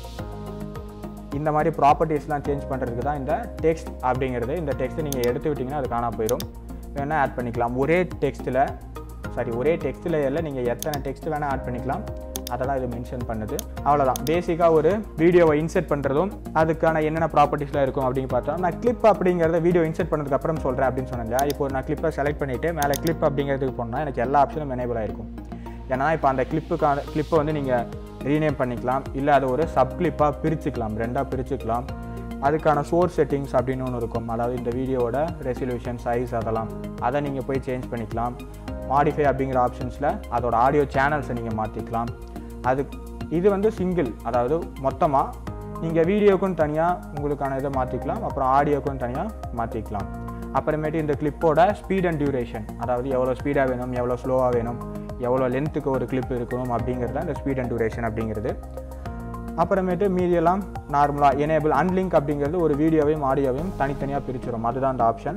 இந்த மாதிரி ப்ராப்பர்ட்டிஸ்லாம் சேஞ்ச் பண்ணுறதுக்கு தான் இந்த டெக்ஸ்ட் அப்படிங்கிறது இந்த டெக்ஸ்ட்டை நீங்கள் எடுத்து விட்டிங்கன்னா அது காணாம போயிடும் வேணால் ஆட் பண்ணிக்கலாம் ஒரே டெக்ஸ்ட்டில் சாரி ஒரே டெக்ஸ்ட் லேயரில் நீங்கள் எத்தனை டெக்ஸ்ட் வேணால் ஆட் பண்ணிக்கலாம் அதை தான் இது மென்ஷன் பண்ணுது அவ்வளோதான் பேசிக்காக ஒரு வீடியோவை இன்செர்ட் பண்ணுறதும் அதுக்கான என்னென்ன ப்ராப்பர்ட்டிஸ்லாம் இருக்கும் அப்படின்னு பார்த்தா நான் கிளிப் அப்படிங்கிறத வீடியோ இன்செர்ட் பண்ணதுக்கு அப்புறம் சொல்கிறேன் அப்படின்னு சொன்னேன் இல்லையா இப்போ நான் கிளிப்பை செலக்ட் பண்ணிவிட்டு மேலே கிளிப் அப்படிங்கிறதுக்கு போனால் எனக்கு எல்லா ஆப்ஷனும் எனேபிள் ஆகிருக்கும் ஏன்னா இப்போ அந்த கிளிப்புக்கான கிளிப்பை வந்து நீங்கள் ரீநேம் பண்ணிக்கலாம் இல்லை அதை ஒரு சப் கிளிப்பாக பிரிச்சுக்கலாம் ரெண்டாக பிரிச்சுக்கலாம் அதுக்கான சோர்ஸ் செட்டிங்ஸ் அப்படின்னு ஒன்று இருக்கும் அதாவது இந்த வீடியோவோட ரெசல்யூஷன் சைஸ் அதெல்லாம் அதை நீங்கள் போய் சேஞ்ச் பண்ணிக்கலாம் மாடிஃபை அப்படிங்கிற ஆப்ஷன்ஸில் அதோட ஆடியோ சேனல்ஸை நீங்கள் மாற்றிக்கலாம் அது இது வந்து சிங்கிள் அதாவது மொத்தமாக நீங்கள் வீடியோக்குன்னு தனியாக உங்களுக்கான இதை மாற்றிக்கலாம் அப்புறம் ஆடியோக்குன்னு தனியாக மாற்றிக்கலாம் அப்புறமேட்டு இந்த கிளிப்போட ஸ்பீட் அண்ட் டியூரேஷன் அதாவது எவ்வளோ ஸ்பீடாக வேணும் எவ்வளோ ஸ்லோவாக வேணும் எவ்வளோ லென்த்துக்கு ஒரு கிளிப் இருக்கணும் அப்படிங்கிறது தான் இந்த ஸ்பீட் அண்ட் டியூரேஷன் அப்படிங்கிறது அப்புறமேட்டு மீதியெல்லாம் நார்மலாக எனேபிள் அன்லிங்க் அப்படிங்கிறது ஒரு வீடியோவையும் ஆடியோவையும் தனித்தனியாக பிரிச்சிடும் அதுதான் அந்த ஆப்ஷன்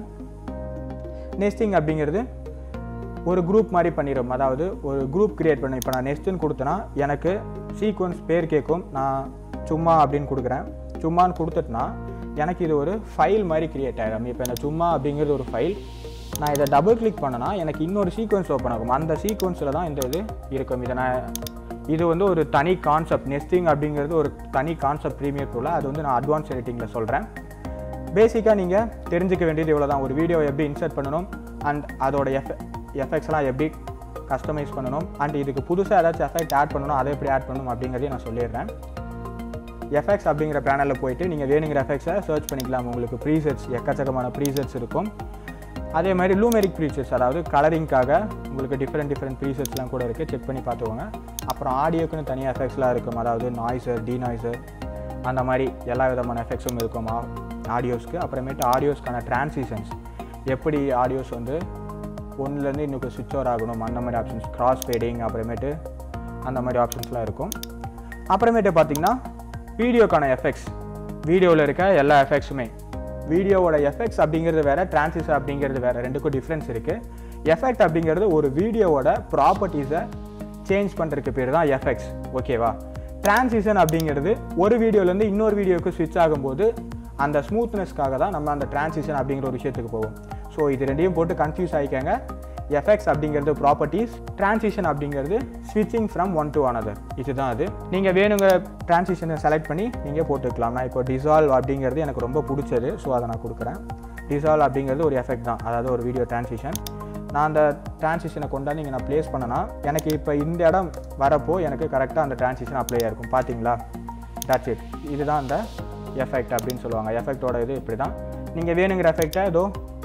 நெஸ்டிங் அப்படிங்கிறது ஒரு குரூப் மாதிரி பண்ணிடும் அதாவது ஒரு குரூப் கிரியேட் பண்ண இப்போ நான் நெக்ஸ்ட்டுன்னு கொடுத்தேன்னா எனக்கு சீக்வன்ஸ் பேர் கேட்கும் நான் சும்மா அப்படின்னு கொடுக்குறேன் சும்மான்னு கொடுத்துட்டுனா எனக்கு இது ஒரு ஃபைல் மாதிரி கிரியேட் ஆகிடும் இப்போ இந்த சும்மா அப்படிங்கிறது ஒரு ஃபைல் நான் இதை டபுள் கிளிக் பண்ணனா எனக்கு இன்னொரு சீக்வன்ஸ் ஓப்பன் ஆகும் அந்த சீக்வன்ஸில் தான் இந்த இது இருக்கும் இதை நான் இது வந்து ஒரு தனி கான்செப்ட் நெஸ்டிங் அப்படிங்கிறது ஒரு தனி கான்செப்ட் ப்ரீமியர் டூலில் அது வந்து நான் அட்வான்ஸ் எடிட்டிங்கில் சொல்கிறேன் பேசிக்காக நீங்கள் தெரிஞ்சுக்க வேண்டியது இவ்வளோ தான் ஒரு வீடியோ எப்படி இன்சர்ட் பண்ணணும் அண்ட் அதோட எஃப எஃபெக்ட்ஸ்லாம் எப்படி கஸ்டமைஸ் பண்ணணும் அண்ட் இதுக்கு புதுசாக ஏதாச்சும் எஃபெக்ட் ஆட் பண்ணணும் அதை எப்படி ஆட் பண்ணணும் அப்படிங்கிறதையும் நான் சொல்லிடுறேன் எஃபெக்ட்ஸ் அப்படிங்கிற பேனலில் போயிட்டு நீங்கள் வேணுங்கிற எஃபெக்ட்ஸை சர்ச் பண்ணிக்கலாம் உங்களுக்கு ப்ரீசெட்ஸ் எக்கச்சக்கமான ப்ரீசெட்ஸ் இருக்கும் அதே மாதிரி லூமெரிக் ப்ரீசெட்ஸ் அதாவது கலரிங்காக உங்களுக்கு டிஃப்ரெண்ட் டிஃப்ரெண்ட் ப்ரீசெட்ஸ்லாம் கூட இருக்குது செக் பண்ணி பார்த்துக்கோங்க அப்புறம் ஆடியோக்குன்னு தனியாக எஃபெக்ட்ஸ்லாம் இருக்கும் அதாவது நாய்ஸர் டீநாய்ஸர் அந்த மாதிரி எல்லா விதமான எஃபெக்ட்ஸும் இருக்கும் ஆடியோஸ்க்கு அப்புறமேட்டு ஆடியோஸ்க்கான டிரான்சிஷன்ஸ் எப்படி ஆடியோஸ் வந்து ஒன்றுலேருந்து இன்னும் சுவிட்ச் ஓவர் ஆகணும் அந்த மாதிரி ஆப்ஷன்ஸ் கிராஸ் ஃபேடிங் அப்புறமேட்டு அந்த மாதிரி ஆப்ஷன்ஸ்லாம் இருக்கும் அப்புறமேட்டு பார்த்தீங்கன்னா வீடியோக்கான எஃபெக்ட்ஸ் வீடியோவில் இருக்க எல்லா எஃபெக்ட்ஸுமே வீடியோவோட எஃபெக்ட்ஸ் அப்படிங்கிறது வேறு டிரான்சிஸ் அப்படிங்கிறது வேறு ரெண்டுக்கும் டிஃப்ரென்ஸ் இருக்குது எஃபெக்ட் அப்படிங்கிறது ஒரு வீடியோவோட ப்ராப்பர்ட்டிஸை சேஞ்ச் பண்ணுறதுக்கு பேர் தான் எஃபெக்ட்ஸ் ஓகேவா டிரான்சிஷன் அப்படிங்கிறது ஒரு வீடியோலேருந்து இன்னொரு வீடியோவுக்கு ஸ்விட்ச் ஆகும்போது அந்த ஸ்மூத்னஸ்க்காக தான் நம்ம அந்த டிரான்சிஷன் அப்படிங்கிற ஒரு விஷயத்துக்கு போவோம் ஸோ இது ரெண்டையும் போட்டு கன்ஃபியூஸ் ஆகிக்கங்க எஃபெக்ட்ஸ் அப்படிங்கிறது ப்ராப்பர்ட்டிஸ் டிரான்சிஷன் அப்படிங்கிறது ஸ்விட்சிங் ஃப்ரம் ஒன் டு அனதர் இதுதான் அது நீங்கள் வேணுங்கிற டிரான்சிஷனை செலக்ட் பண்ணி நீங்கள் போட்டுக்கலாம் நான் இப்போ டிசால்வ் அப்படிங்கிறது எனக்கு ரொம்ப பிடிச்சது ஸோ அதை நான் கொடுக்குறேன் டிசால்வ் அப்படிங்கிறது ஒரு எஃபெக்ட் தான் அதாவது ஒரு வீடியோ டிரான்சிஷன் நான் அந்த டிரான்சிஷனை கொண்டாந்து இங்கே நான் ப்ளேஸ் பண்ணனா எனக்கு இப்போ இந்த இடம் வரப்போ எனக்கு கரெக்டாக அந்த டிரான்சிஷன் அப்ளை ஆயிருக்கும் பார்த்தீங்களா தட்ஸ் இட் இதுதான் அந்த எஃபெக்ட் அப்படின்னு சொல்லுவாங்க எஃபெக்டோட இது இப்படி தான் நீங்கள் வேணுங்கிற எஃபெக்டை ஏதோ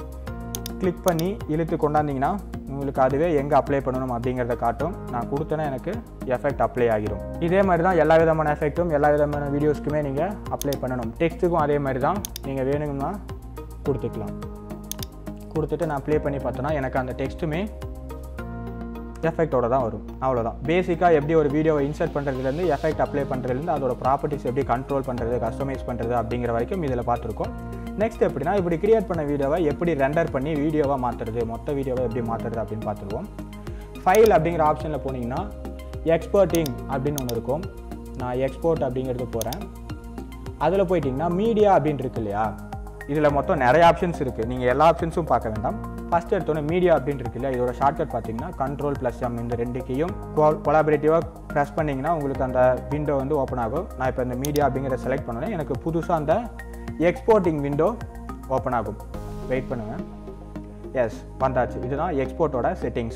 கிளிக் பண்ணி இழுத்து கொண்டாந்தீங்கன்னா உங்களுக்கு அதுவே எங்கே அப்ளை பண்ணணும் அப்படிங்கிறத காட்டும் நான் கொடுத்தேன்னா எனக்கு எஃபெக்ட் அப்ளை ஆகிரும் இதே மாதிரி தான் எல்லா விதமான எஃபெக்ட்டும் எல்லா விதமான வீடியோஸ்க்குமே நீங்கள் அப்ளை பண்ணணும் டெக்ஸ்ட்டுக்கும் அதே மாதிரி தான் நீங்கள் வேணுங்கன்னா கொடுத்துக்கலாம் கொடுத்துட்டு நான் ப்ளே பண்ணி பார்த்தோன்னா எனக்கு அந்த டெக்ஸ்ட்டுமே எஃபெக்டோட தான் வரும் அவ்வளோதான் பேசிக்காக எப்படி ஒரு வீடியோவை இன்சர்ட் பண்ணுறதுலேருந்து எஃபெக்ட் அப்ளை பண்ணுறதுலேருந்து அதோட ப்ராப்பர்ட்டிஸ் எப்படி கண்ட்ரோல் பண்ணுறது கஸ்டமைஸ் பண்ணுறது அப்படிங்கிற வரைக்கும் இதில் பார்த்துருக்கோம் நெக்ஸ்ட் எப்படின்னா இப்படி கிரியேட் பண்ண வீடியோவை எப்படி ரெண்டர் பண்ணி வீடியோவாக மாற்றுறது மொத்த வீடியோவை எப்படி மாற்றுறது அப்படின்னு பார்த்துருவோம் ஃபைல் அப்படிங்கிற ஆப்ஷனில் போனீங்கன்னா எக்ஸ்போர்ட்டிங் அப்படின்னு ஒன்று இருக்கும் நான் எக்ஸ்போர்ட் அப்படிங்கிறது போகிறேன் அதில் போயிட்டிங்கன்னா மீடியா அப்படின்னு இருக்கு இல்லையா இதில் மொத்தம் நிறைய ஆப்ஷன்ஸ் இருக்குது நீங்கள் எல்லா ஆப்ஷன்ஸும் பார்க்க வேண்டாம் ஃபஸ்ட் எடுத்தோன்னே மீடியா அப்படின்னு இருக்குல்ல இதோட ஷார்ட்கட் பார்த்தீங்கன்னா கண்ட்ரோல் ப்ளஸ் எம் இந்த ரெண்டு கீயும் கொலாபரேட்டிவாக ப்ரெஸ் பண்ணிங்கன்னா உங்களுக்கு அந்த விண்டோ வந்து ஓப்பன் ஆகும் நான் இப்போ இந்த மீடியா அப்படிங்கிறத செலக்ட் பண்ணோன்னே எனக்கு புதுசாக அந்த எக்ஸ்போர்ட்டிங் விண்டோ ஓப்பன் ஆகும் வெயிட் பண்ணுங்கள் எஸ் வந்தாச்சு இதுதான் எக்ஸ்போர்ட்டோட செட்டிங்ஸ்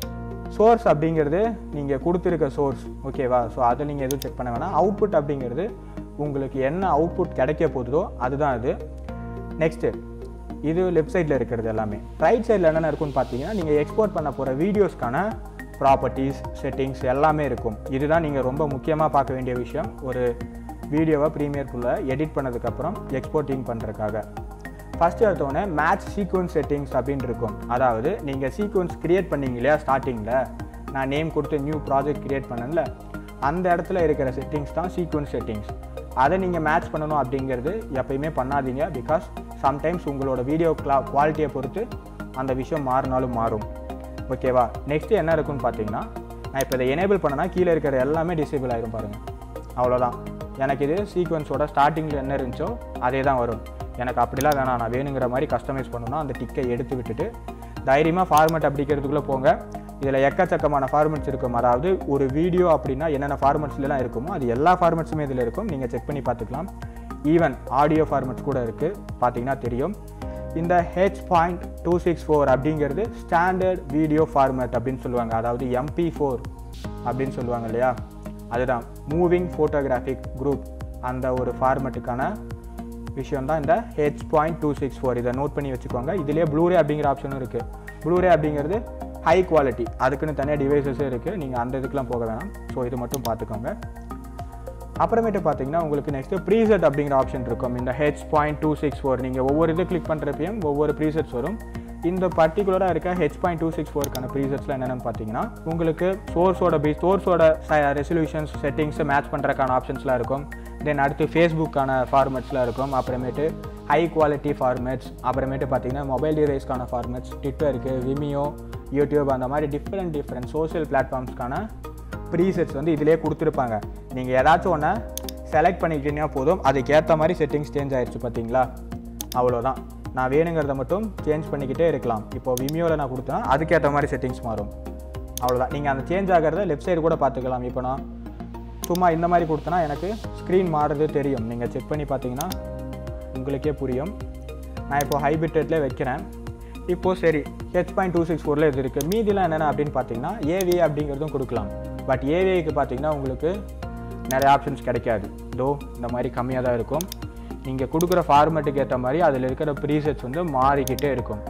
சோர்ஸ் அப்படிங்கிறது நீங்கள் கொடுத்துருக்க சோர்ஸ் ஓகேவா ஸோ அதை நீங்கள் எதுவும் செக் பண்ண வேணாம் அவுட்புட் அப்படிங்கிறது உங்களுக்கு என்ன அவுட்புட் கிடைக்க போகுதோ அதுதான் இது நெக்ஸ்ட்டு இது லெஃப்ட் சைடில் இருக்கிறது எல்லாமே ரைட் சைடில் என்னென்ன இருக்குன்னு பார்த்தீங்கன்னா நீங்கள் எக்ஸ்போர்ட் பண்ண போகிற வீடியோஸ்க்கான ப்ராப்பர்ட்டிஸ் செட்டிங்ஸ் எல்லாமே இருக்கும் இதுதான் நீங்கள் ரொம்ப முக்கியமாக பார்க்க வேண்டிய விஷயம் ஒரு வீடியோவை ப்ரீமியர்க்குள்ளே எடிட் பண்ணதுக்கப்புறம் எக்ஸ்போர்ட்டிங் பண்ணுறதுக்காக ஃபஸ்ட்டு எடுத்தோடனே மேட்ச் சீக்வன்ஸ் செட்டிங்ஸ் அப்படின்னு இருக்கும் அதாவது நீங்கள் சீக்வன்ஸ் க்ரியேட் பண்ணீங்க இல்லையா ஸ்டார்டிங்கில் நான் நேம் கொடுத்து நியூ ப்ராஜெக்ட் க்ரியேட் பண்ணல அந்த இடத்துல இருக்கிற செட்டிங்ஸ் தான் சீக்வன்ஸ் செட்டிங்ஸ் அதை நீங்கள் மேட்ச் பண்ணணும் அப்படிங்கிறது எப்பயுமே பண்ணாதீங்க பிகாஸ் சம்டைம்ஸ் உங்களோட வீடியோ கிளா குவாலிட்டியை பொறுத்து அந்த விஷயம் மாறினாலும் மாறும் ஓகேவா நெக்ஸ்ட் என்ன இருக்குன்னு பார்த்தீங்கன்னா நான் இப்போ இதை எனேபிள் பண்ணனா கீழே இருக்கிற எல்லாமே டிசேபிள் ஆயிரும் பாருங்கள் அவ்வளோதான் எனக்கு இது சீக்வன்ஸோட ஸ்டார்டிங்கில் என்ன இருந்துச்சோ அதே தான் வரும் எனக்கு அப்படிலாம் வேணாம் நான் வேணுங்கிற மாதிரி கஸ்டமைஸ் பண்ணணும்னா அந்த டிக்கை எடுத்து விட்டுட்டு தைரியமாக ஃபார்மேட் அப்படிங்கிறதுக்குள்ளே போங்க இதில் எக்கச்சக்கமான ஃபார்மெட்ஸ் இருக்கும் அதாவது ஒரு வீடியோ அப்படின்னா என்னென்ன ஃபார்மெட்ஸ்லாம் இருக்குமோ அது எல்லா ஃபார்மெட்ஸுமே இதில் இருக்கும் நீங்கள் செக் பண்ணி பார்த்துக்கலாம் ஈவன் ஆடியோ ஃபார்மெட்ஸ் கூட இருக்குது பார்த்தீங்கன்னா தெரியும் இந்த H point two six four அப்படிங்கிறது ஸ்டாண்டர்ட் வீடியோ ஃபார்மேட் அப்படின்னு சொல்லுவாங்க அதாவது எம்பி ஃபோர் அப்படின்னு சொல்லுவாங்க இல்லையா அதுதான் மூவிங் ஃபோட்டோகிராஃபிக் குரூப் அந்த ஒரு ஃபார்மேட்டுக்கான விஷயம் தான் இந்த H point two six four இதை நோட் பண்ணி வச்சுக்கோங்க இதுலேயே ப்ளூரே அப்படிங்கிற ஆப்ஷனும் இருக்குது ப்ளூரே அப்படிங்கிறது ஹை குவாலிட்டி அதுக்குன்னு தனியாக டிவைசஸும் இருக்குது நீங்கள் அந்த இதுக்கெலாம் போக வேணாம் ஸோ இது மட்டும் பார்த்துக்கோங்க அப்புறமேட்டு பார்த்தீங்கன்னா உங்களுக்கு நெக்ஸ்ட்டு ப்ரீசெட் அப்படிங்கிற ஆப்ஷன் இருக்கும் இந்த H point two six four நீங்கள் ஒவ்வொரு இது கிளிக் பண்ணுறப்பையும் ஒவ்வொரு ப்ரீசெட்ஸ் வரும் இந்த பர்டிகுலராக இருக்க ஹெச் பாயிண்ட் டூ சிக்ஸ் ஃபோருக்கான ப்ரீசெட்ஸ்லாம் என்னென்னு பார்த்தீங்கன்னா உங்களுக்கு சோர்ஸோட பி சோர்ஸோட ரெசல்யூஷன்ஸ் செட்டிங்ஸை மேட்ச் பண்ணுறக்கான ஆப்ஷன்ஸ்லாம் இருக்கும் தென் அடுத்து ஃபேஸ்புக்கான ஃபார்மேட்ஸ்லாம் இருக்கும் அப்புறமேட்டு ஹை குவாலிட்டி ஃபார்மேட்ஸ் அப்புறமேட்டு பார்த்தீங்கன்னா மொபைல் டிவைஸ்க்கான ஃபார்மேட்ஸ் ட்விட்டருக்கு விமியோ யூடியூப் அந்த மாதிரி டிஃப்ரெண்ட் டிஃப்ரெண்ட் சோஷியல் பிளாட்ஃபார்ம்ஸ்க்கான ப்ரீசெட்ஸ் வந்து இதிலே கொடுத்துருப்பாங்க நீங்கள் ஏதாச்சும் ஒன்று செலக்ட் பண்ணிக்கிட்டீங்கன்னா போதும் அதுக்கேற்ற மாதிரி செட்டிங்ஸ் சேஞ்ச் ஆயிடுச்சு பார்த்தீங்களா அவ்வளோதான் நான் வேணுங்கிறத மட்டும் சேஞ்ச் பண்ணிக்கிட்டே இருக்கலாம் இப்போ விமியோவில் நான் கொடுத்தேன்னா அதுக்கேற்ற மாதிரி செட்டிங்ஸ் மாறும் அவ்வளோதான் நீங்கள் அந்த சேஞ்ச் ஆகிறத லெஃப்ட் சைடு கூட பார்த்துக்கலாம் இப்போ நான் சும்மா இந்த மாதிரி கொடுத்தனா எனக்கு ஸ்க்ரீன் மாறுறது தெரியும் நீங்கள் செக் பண்ணி பார்த்தீங்கன்னா உங்களுக்கே புரியும் நான் இப்போ ஹைபிட் ரேட்லேயே வைக்கிறேன் இப்போது சரி ஹெச் பாயிண்ட் டூ சிக்ஸ் ஃபோரில் இது இருக்குது மீதிலாம் என்னென்ன அப்படின்னு பார்த்தீங்கன்னா ஏவிஏ அப்படிங்கிறதும் கொடுக்கலாம் பட் ஏவிஐக்கு பார்த்தீங்கன்னா உங்களுக்கு நிறைய ஆப்ஷன்ஸ் கிடைக்காது தோ இந்த மாதிரி கம்மியாக தான் இருக்கும் நீங்கள் கொடுக்குற ஃபார்மேட்டுக்கு ஏற்ற மாதிரி அதில் இருக்கிற ப்ரீசெட்ஸ் வந்து மாறிக்கிட்டே இருக்கும்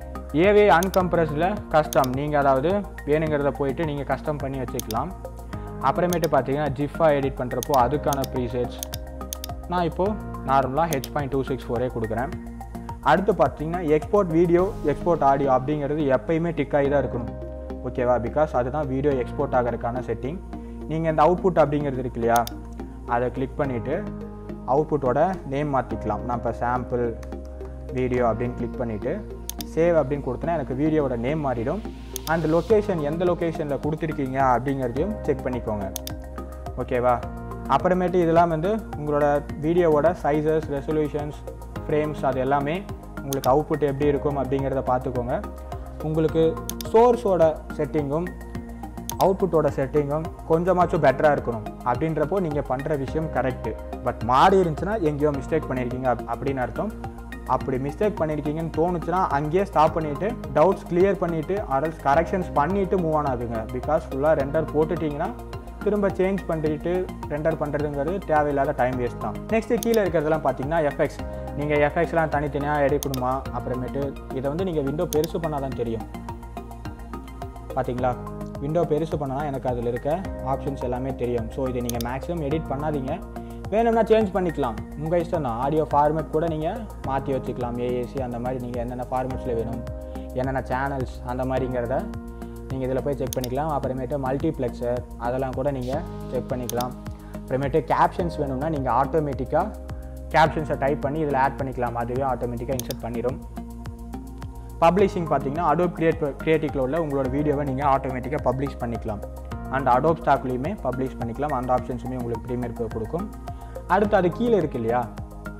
ஏவே அன்கம்ப்ரஸ்டில் கஸ்டம் நீங்கள் அதாவது வேணுங்கிறத போயிட்டு நீங்கள் கஸ்டம் பண்ணி வச்சுக்கலாம் அப்புறமேட்டு பார்த்தீங்கன்னா ஜிஃபா எடிட் பண்ணுறப்போ அதுக்கான ப்ரீசெட்ஸ் நான் இப்போது நார்மலாக ஹெச் பாயிண்ட் டூ சிக்ஸ் ஃபோரே கொடுக்குறேன் அடுத்து பார்த்தீங்கன்னா எக்ஸ்போர்ட் வீடியோ எக்ஸ்போர்ட் ஆடியோ அப்படிங்கிறது எப்பயுமே டிக் ஆகி தான் இருக்கணும் ஓகேவா பிகாஸ் அதுதான் வீடியோ எக்ஸ்போர்ட் ஆகிறதுக்கான செட்டிங் நீங்கள் இந்த அவுட்புட் அப்படிங்கிறது இருக்கு இல்லையா அதை கிளிக் பண்ணிவிட்டு அவுட்புட்டோட நேம் மாற்றிக்கலாம் நான் இப்போ சாம்பிள் வீடியோ அப்படின்னு கிளிக் பண்ணிவிட்டு சேவ் அப்படின்னு கொடுத்தனா எனக்கு வீடியோவோட நேம் மாறிடும் அந்த லொக்கேஷன் எந்த லொக்கேஷனில் கொடுத்துருக்கீங்க அப்படிங்கிறதையும் செக் பண்ணிக்கோங்க ஓகேவா அப்புறமேட்டு இதெல்லாம் வந்து உங்களோட வீடியோவோட சைஸஸ் ரெசல்யூஷன்ஸ் ஃப்ரேம்ஸ் அது எல்லாமே உங்களுக்கு அவுட்புட் எப்படி இருக்கும் அப்படிங்கிறத பார்த்துக்கோங்க உங்களுக்கு சோர்ஸோட செட்டிங்கும் அவுட்புட்டோட செட்டிங்கும் கொஞ்சமாச்சும் பெட்டராக இருக்கணும் அப்படின்றப்போ நீங்கள் பண்ணுற விஷயம் கரெக்டு பட் மாறி இருந்துச்சுன்னா எங்கேயோ மிஸ்டேக் பண்ணியிருக்கீங்க அப்- அப்படின்னு அர்த்தம் அப்படி மிஸ்டேக் பண்ணியிருக்கீங்கன்னு தோணுச்சுன்னா அங்கேயே ஸ்டாப் பண்ணிவிட்டு டவுட்ஸ் கிளியர் பண்ணிவிட்டு அரல்ஸ் கரெக்ஷன்ஸ் பண்ணிவிட்டு மூவ் ஆன் ஆகுங்க பிகாஸ் ஃபுல்லாக ரெண்டர் போட்டுட்டிங்கன்னா திரும்ப சேஞ்ச் பண்ணிட்டு ரெண்டர் பண்ணுறதுங்கிறது தேவையில்லாத டைம் வேஸ்ட் தான் நெக்ஸ்ட்டு கீழே இருக்கிறதெல்லாம் பார்த்தீங்கன்னா எஃபெக்ட்ஸ் நீங்கள் எஃபெக்ட்ஸ்லாம் தனித்தனியாக எடுக்கணுமா அப்புறமேட்டு இதை வந்து நீங்கள் விண்டோ பெருசு பண்ணால் தான் தெரியும் பார்த்தீங்களா விண்டோ பெருசு பண்ணனா எனக்கு அதில் இருக்க ஆப்ஷன்ஸ் எல்லாமே தெரியும் ஸோ இதை நீங்கள் மேக்ஸிமம் எடிட் பண்ணாதீங்க வேணும்னா சேஞ்ச் பண்ணிக்கலாம் உங்கள் இஷ்டம் தான் ஆடியோ ஃபார்மேட் கூட நீங்கள் மாற்றி வச்சுக்கலாம் ஏஏசி அந்த மாதிரி நீங்கள் என்னென்ன ஃபார்மேட்ஸில் வேணும் என்னென்ன சேனல்ஸ் அந்த மாதிரிங்கிறத நீங்கள் இதில் போய் செக் பண்ணிக்கலாம் அப்புறமேட்டு மல்டிப்ளெக்ஸர் அதெல்லாம் கூட நீங்கள் செக் பண்ணிக்கலாம் அப்புறமேட்டு கேப்ஷன்ஸ் வேணும்னா நீங்கள் ஆட்டோமேட்டிக்காக கேப்ஷன்ஸை டைப் பண்ணி இதில் ஆட் பண்ணிக்கலாம் அதுவே ஆட்டோமேட்டிக்காக இன்சர்ட் பண்ணிடும் பப்ளிஷிங் பார்த்தீங்கன்னா அடோப் கிரியேட் கிரியேட்டிவ் க்ளோடில் உங்களோட வீடியோவை நீங்கள் ஆட்டோமேட்டிக்காக பப்ளிஷ் பண்ணிக்கலாம் அண்ட் அடோப் ஸ்டாக்லேயுமே பப்ளிஷ் பண்ணிக்கலாம் அந்த ஆப்ஷன்ஸுமே உங்களுக்கு ப்ரீமியர் ப்ரோ கொடுக்கும் அடுத்து அது கீழே இருக்கு இல்லையா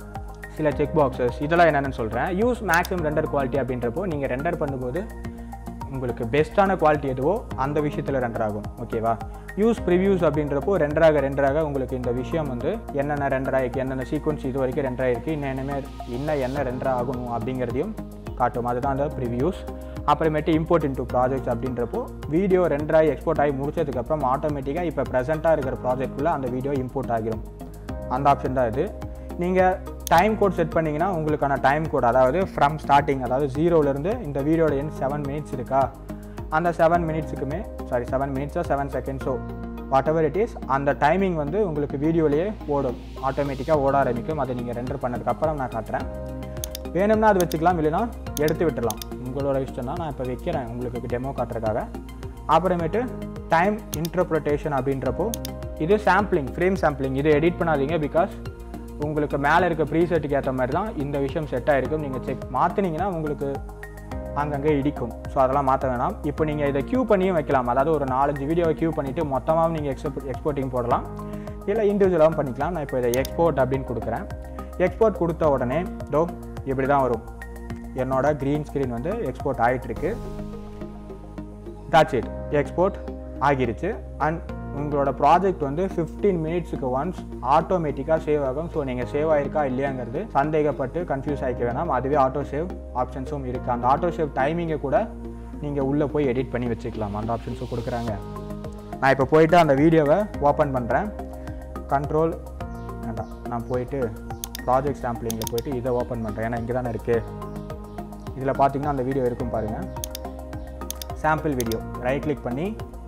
சில செக் பாக்ஸஸ் இதெல்லாம் என்னென்னு சொல்கிறேன் யூஸ் மேக்ஸிமம் ரெண்டர் குவாலிட்டி அப்படின்றப்போ நீங்கள் ரெண்டர் பண்ணும்போது உங்களுக்கு பெஸ்ட்டான குவாலிட்டி எதுவோ அந்த விஷயத்தில் ரெண்டர் ஆகும் ஓகேவா யூஸ் ப்ரிவ்யூஸ் அப்படின்றப்போ ரெண்டராக ரெண்டராக உங்களுக்கு இந்த விஷயம் வந்து என்னென்ன ரெண்டர் ஆகிருக்கு என்னென்ன சீக்வன்ஸ் இது வரைக்கும் ரெண்டர் ஆகிருக்கு இன்னும் என்னமே இன்னும் என்ன ரெண்டர் ஆகணும் அப்படிங்கிறதையும் காட்டும் அதுதான் அந்த ப்ரிவ்யூஸ் அப்புறமேட்டு இம்போர்ட் இன்டூ ப்ராஜெக்ட்ஸ் அப்படின்றப்போ வீடியோ ரெண்டராகி எக்ஸ்போர்ட் ஆகி முடிச்சதுக்கப்புறம் ஆட்டோமேட்டிக்காக இப்போ ப்ரெசென்ட்டாக இருக்கிற ப்ராஜெக்ட்டுள்ள அந்த வீடியோ இம்போர்ட் ஆகிரும் அந்த ஆப்ஷன் தான் இது நீங்கள் டைம் கோட் செட் பண்ணிங்கன்னா உங்களுக்கான டைம் கோட் அதாவது ஃப்ரம் ஸ்டார்டிங் அதாவது ஜீரோலேருந்து இந்த வீடியோட எண் செவன் மினிட்ஸ் இருக்கா அந்த செவன் மினிட்ஸுக்குமே சாரி செவன் மினிட்ஸோ செவன் செகண்ட்ஸோ வாட் எவர் இட் இஸ் அந்த டைமிங் வந்து உங்களுக்கு வீடியோலேயே ஓடும் ஆட்டோமேட்டிக்காக ஓட ஆரம்பிக்கும் அதை நீங்கள் ரெண்டர் பண்ணதுக்கப்புறம் நான் காட்டுறேன் வேணும்னா அது வச்சுக்கலாம் இல்லைனா எடுத்து விட்டுடலாம் உங்களோட இஷ்டம் தான் நான் இப்போ வைக்கிறேன் உங்களுக்கு டெமோ காட்டுறதுக்காக அப்புறமேட்டு டைம் இன்டர்ப்ரிட்டேஷன் அப்படின்றப்போ இது சாம்பிளிங் ஃப்ரேம் சாம்பிளிங் இது எடிட் பண்ணாதீங்க பிகாஸ் உங்களுக்கு மேலே இருக்க ப்ரீசெட்டுக்கு ஏற்ற மாதிரி தான் இந்த விஷயம் செட் ஆகிருக்கும் நீங்கள் செக் மாற்றினீங்கன்னா உங்களுக்கு அங்கங்கே இடிக்கும் ஸோ அதெல்லாம் மாற்ற வேணாம் இப்போ நீங்கள் இதை க்யூ பண்ணியும் வைக்கலாம் அதாவது ஒரு நாலஞ்சு வீடியோவை க்யூ பண்ணிவிட்டு மொத்தமாகவும் நீங்கள் எக்ஸ்போர்ட் எக்ஸ்போர்ட்டிங் போடலாம் இல்லை இண்டிவிஜுவலாகவும் பண்ணிக்கலாம் நான் இப்போ இதை எக்ஸ்போர்ட் அப்படின்னு கொடுக்குறேன் எக்ஸ்போர்ட் கொடுத்த உடனே டோ இப்படி தான் வரும் என்னோட க்ரீன் ஸ்க்ரீன் வந்து எக்ஸ்போர்ட் ஆகிட்டுருக்கு தாட்ஸ் இட் எக்ஸ்போர்ட் ஆகிருச்சு அண்ட் உங்களோட ப்ராஜெக்ட் வந்து ஃபிஃப்டீன் மினிட்ஸுக்கு ஒன்ஸ் ஆட்டோமேட்டிக்காக சேவ் ஆகும் ஸோ நீங்கள் சேவ் ஆயிருக்கா இல்லையாங்கிறது சந்தேகப்பட்டு கன்ஃபியூஸ் ஆகிக்க வேணாம் அதுவே ஆட்டோ சேவ் ஆப்ஷன்ஸும் இருக்குது அந்த ஆட்டோ சேவ் டைமிங்கை கூட நீங்கள் உள்ளே போய் எடிட் பண்ணி வச்சுக்கலாம் அந்த ஆப்ஷன்ஸும் கொடுக்குறாங்க நான் இப்போ போயிட்டு அந்த வீடியோவை ஓப்பன் பண்ணுறேன் கண்ட்ரோல் வேண்டாம் நான் போயிட்டு ப்ராஜெக்ட் சாம்பிளிங்கில் போயிட்டு இதை ஓப்பன் பண்ணுறேன் ஏன்னா இங்கே தானே இருக்குது இதில் பார்த்தீங்கன்னா அந்த வீடியோ இருக்கும் பாருங்கள் சாம்பிள் வீடியோ ரைட் கிளிக் பண்ணி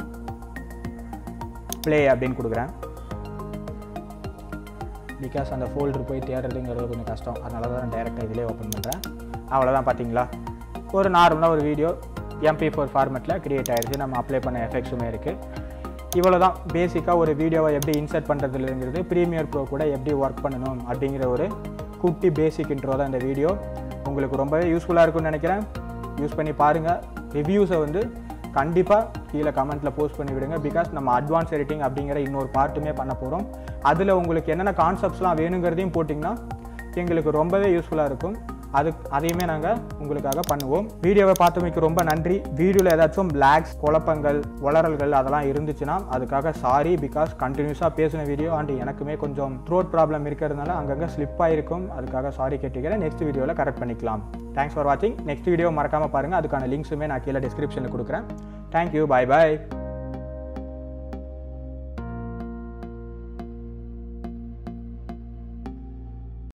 ப்ளே அப்படின்னு கொடுக்குறேன் பிகாஸ் அந்த ஃபோல்டர் போய் தேடுறதுங்கிறது கொஞ்சம் கஷ்டம் அதனால தான் நான் டைரெக்டாக இதிலே ஓப்பன் பண்ணுறேன் அவ்வளோதான் பார்த்தீங்களா ஒரு நார்மலாக ஒரு வீடியோ எம்பி ஃபோர் ஃபார்மெட்டில் க்ரியேட் ஆகிடுச்சு நம்ம அப்ளை பண்ண எஃபெக்ட்ஸுமே இருக்குது இவ்வளோ தான் பேசிக்காக ஒரு வீடியோவை எப்படி இன்சர்ட் பண்ணுறதுலங்கிறது ப்ரீமியர் ப்ரோ கூட எப்படி ஒர்க் பண்ணணும் அப்படிங்கிற ஒரு குட்டி பேசிக் இன்ட்ரோ தான் இந்த வீடியோ உங்களுக்கு ரொம்பவே யூஸ்ஃபுல்லாக இருக்கும்னு நினைக்கிறேன் யூஸ் பண்ணி பாருங்கள் ரிவ்யூஸை வந்து கண்டிப்பாக கீழே கமெண்ட்டில் போஸ்ட் பண்ணி விடுங்க பிகாஸ் நம்ம அட்வான்ஸ் எடிட்டிங் அப்படிங்கிற இன்னொரு பார்ட்டுமே பண்ண போகிறோம் அதில் உங்களுக்கு என்னென்ன கான்செப்ட்ஸ்லாம் வேணுங்கிறதையும் போட்டிங்கன்னா எங்களுக்கு ரொம்பவே யூஸ்ஃபுல்லாக இருக்கும் அது அதையுமே நாங்கள் உங்களுக்காக பண்ணுவோம் வீடியோவை பார்த்தமைக்கு ரொம்ப நன்றி வீடியோவில் ஏதாச்சும் பிளாக்ஸ் குழப்பங்கள் வளரல்கள் அதெல்லாம் இருந்துச்சுன்னா அதுக்காக சாரி பிகாஸ் கண்டினியூஸாக பேசின வீடியோ அண்ட் எனக்குமே கொஞ்சம் த்ரோட் ப்ராப்ளம் இருக்கிறதுனால அங்கங்கே ஸ்லிப் ஆகிருக்கும் அதுக்காக சாரி கேட்டுக்கிறேன் நெக்ஸ்ட் வீடியோவில் கரெக்ட் பண்ணிக்கலாம் தேங்க்ஸ் ஃபார் வாட்சிங் நெக்ஸ்ட் வீடியோ மறக்காமல் பாருங்கள் அதுக்கான லிங்க்ஸுமே நான் கீழே டிஸ்கிரிப்ஷனில் கொடுக்குறேன் தேங்க்யூ பாய் பாய்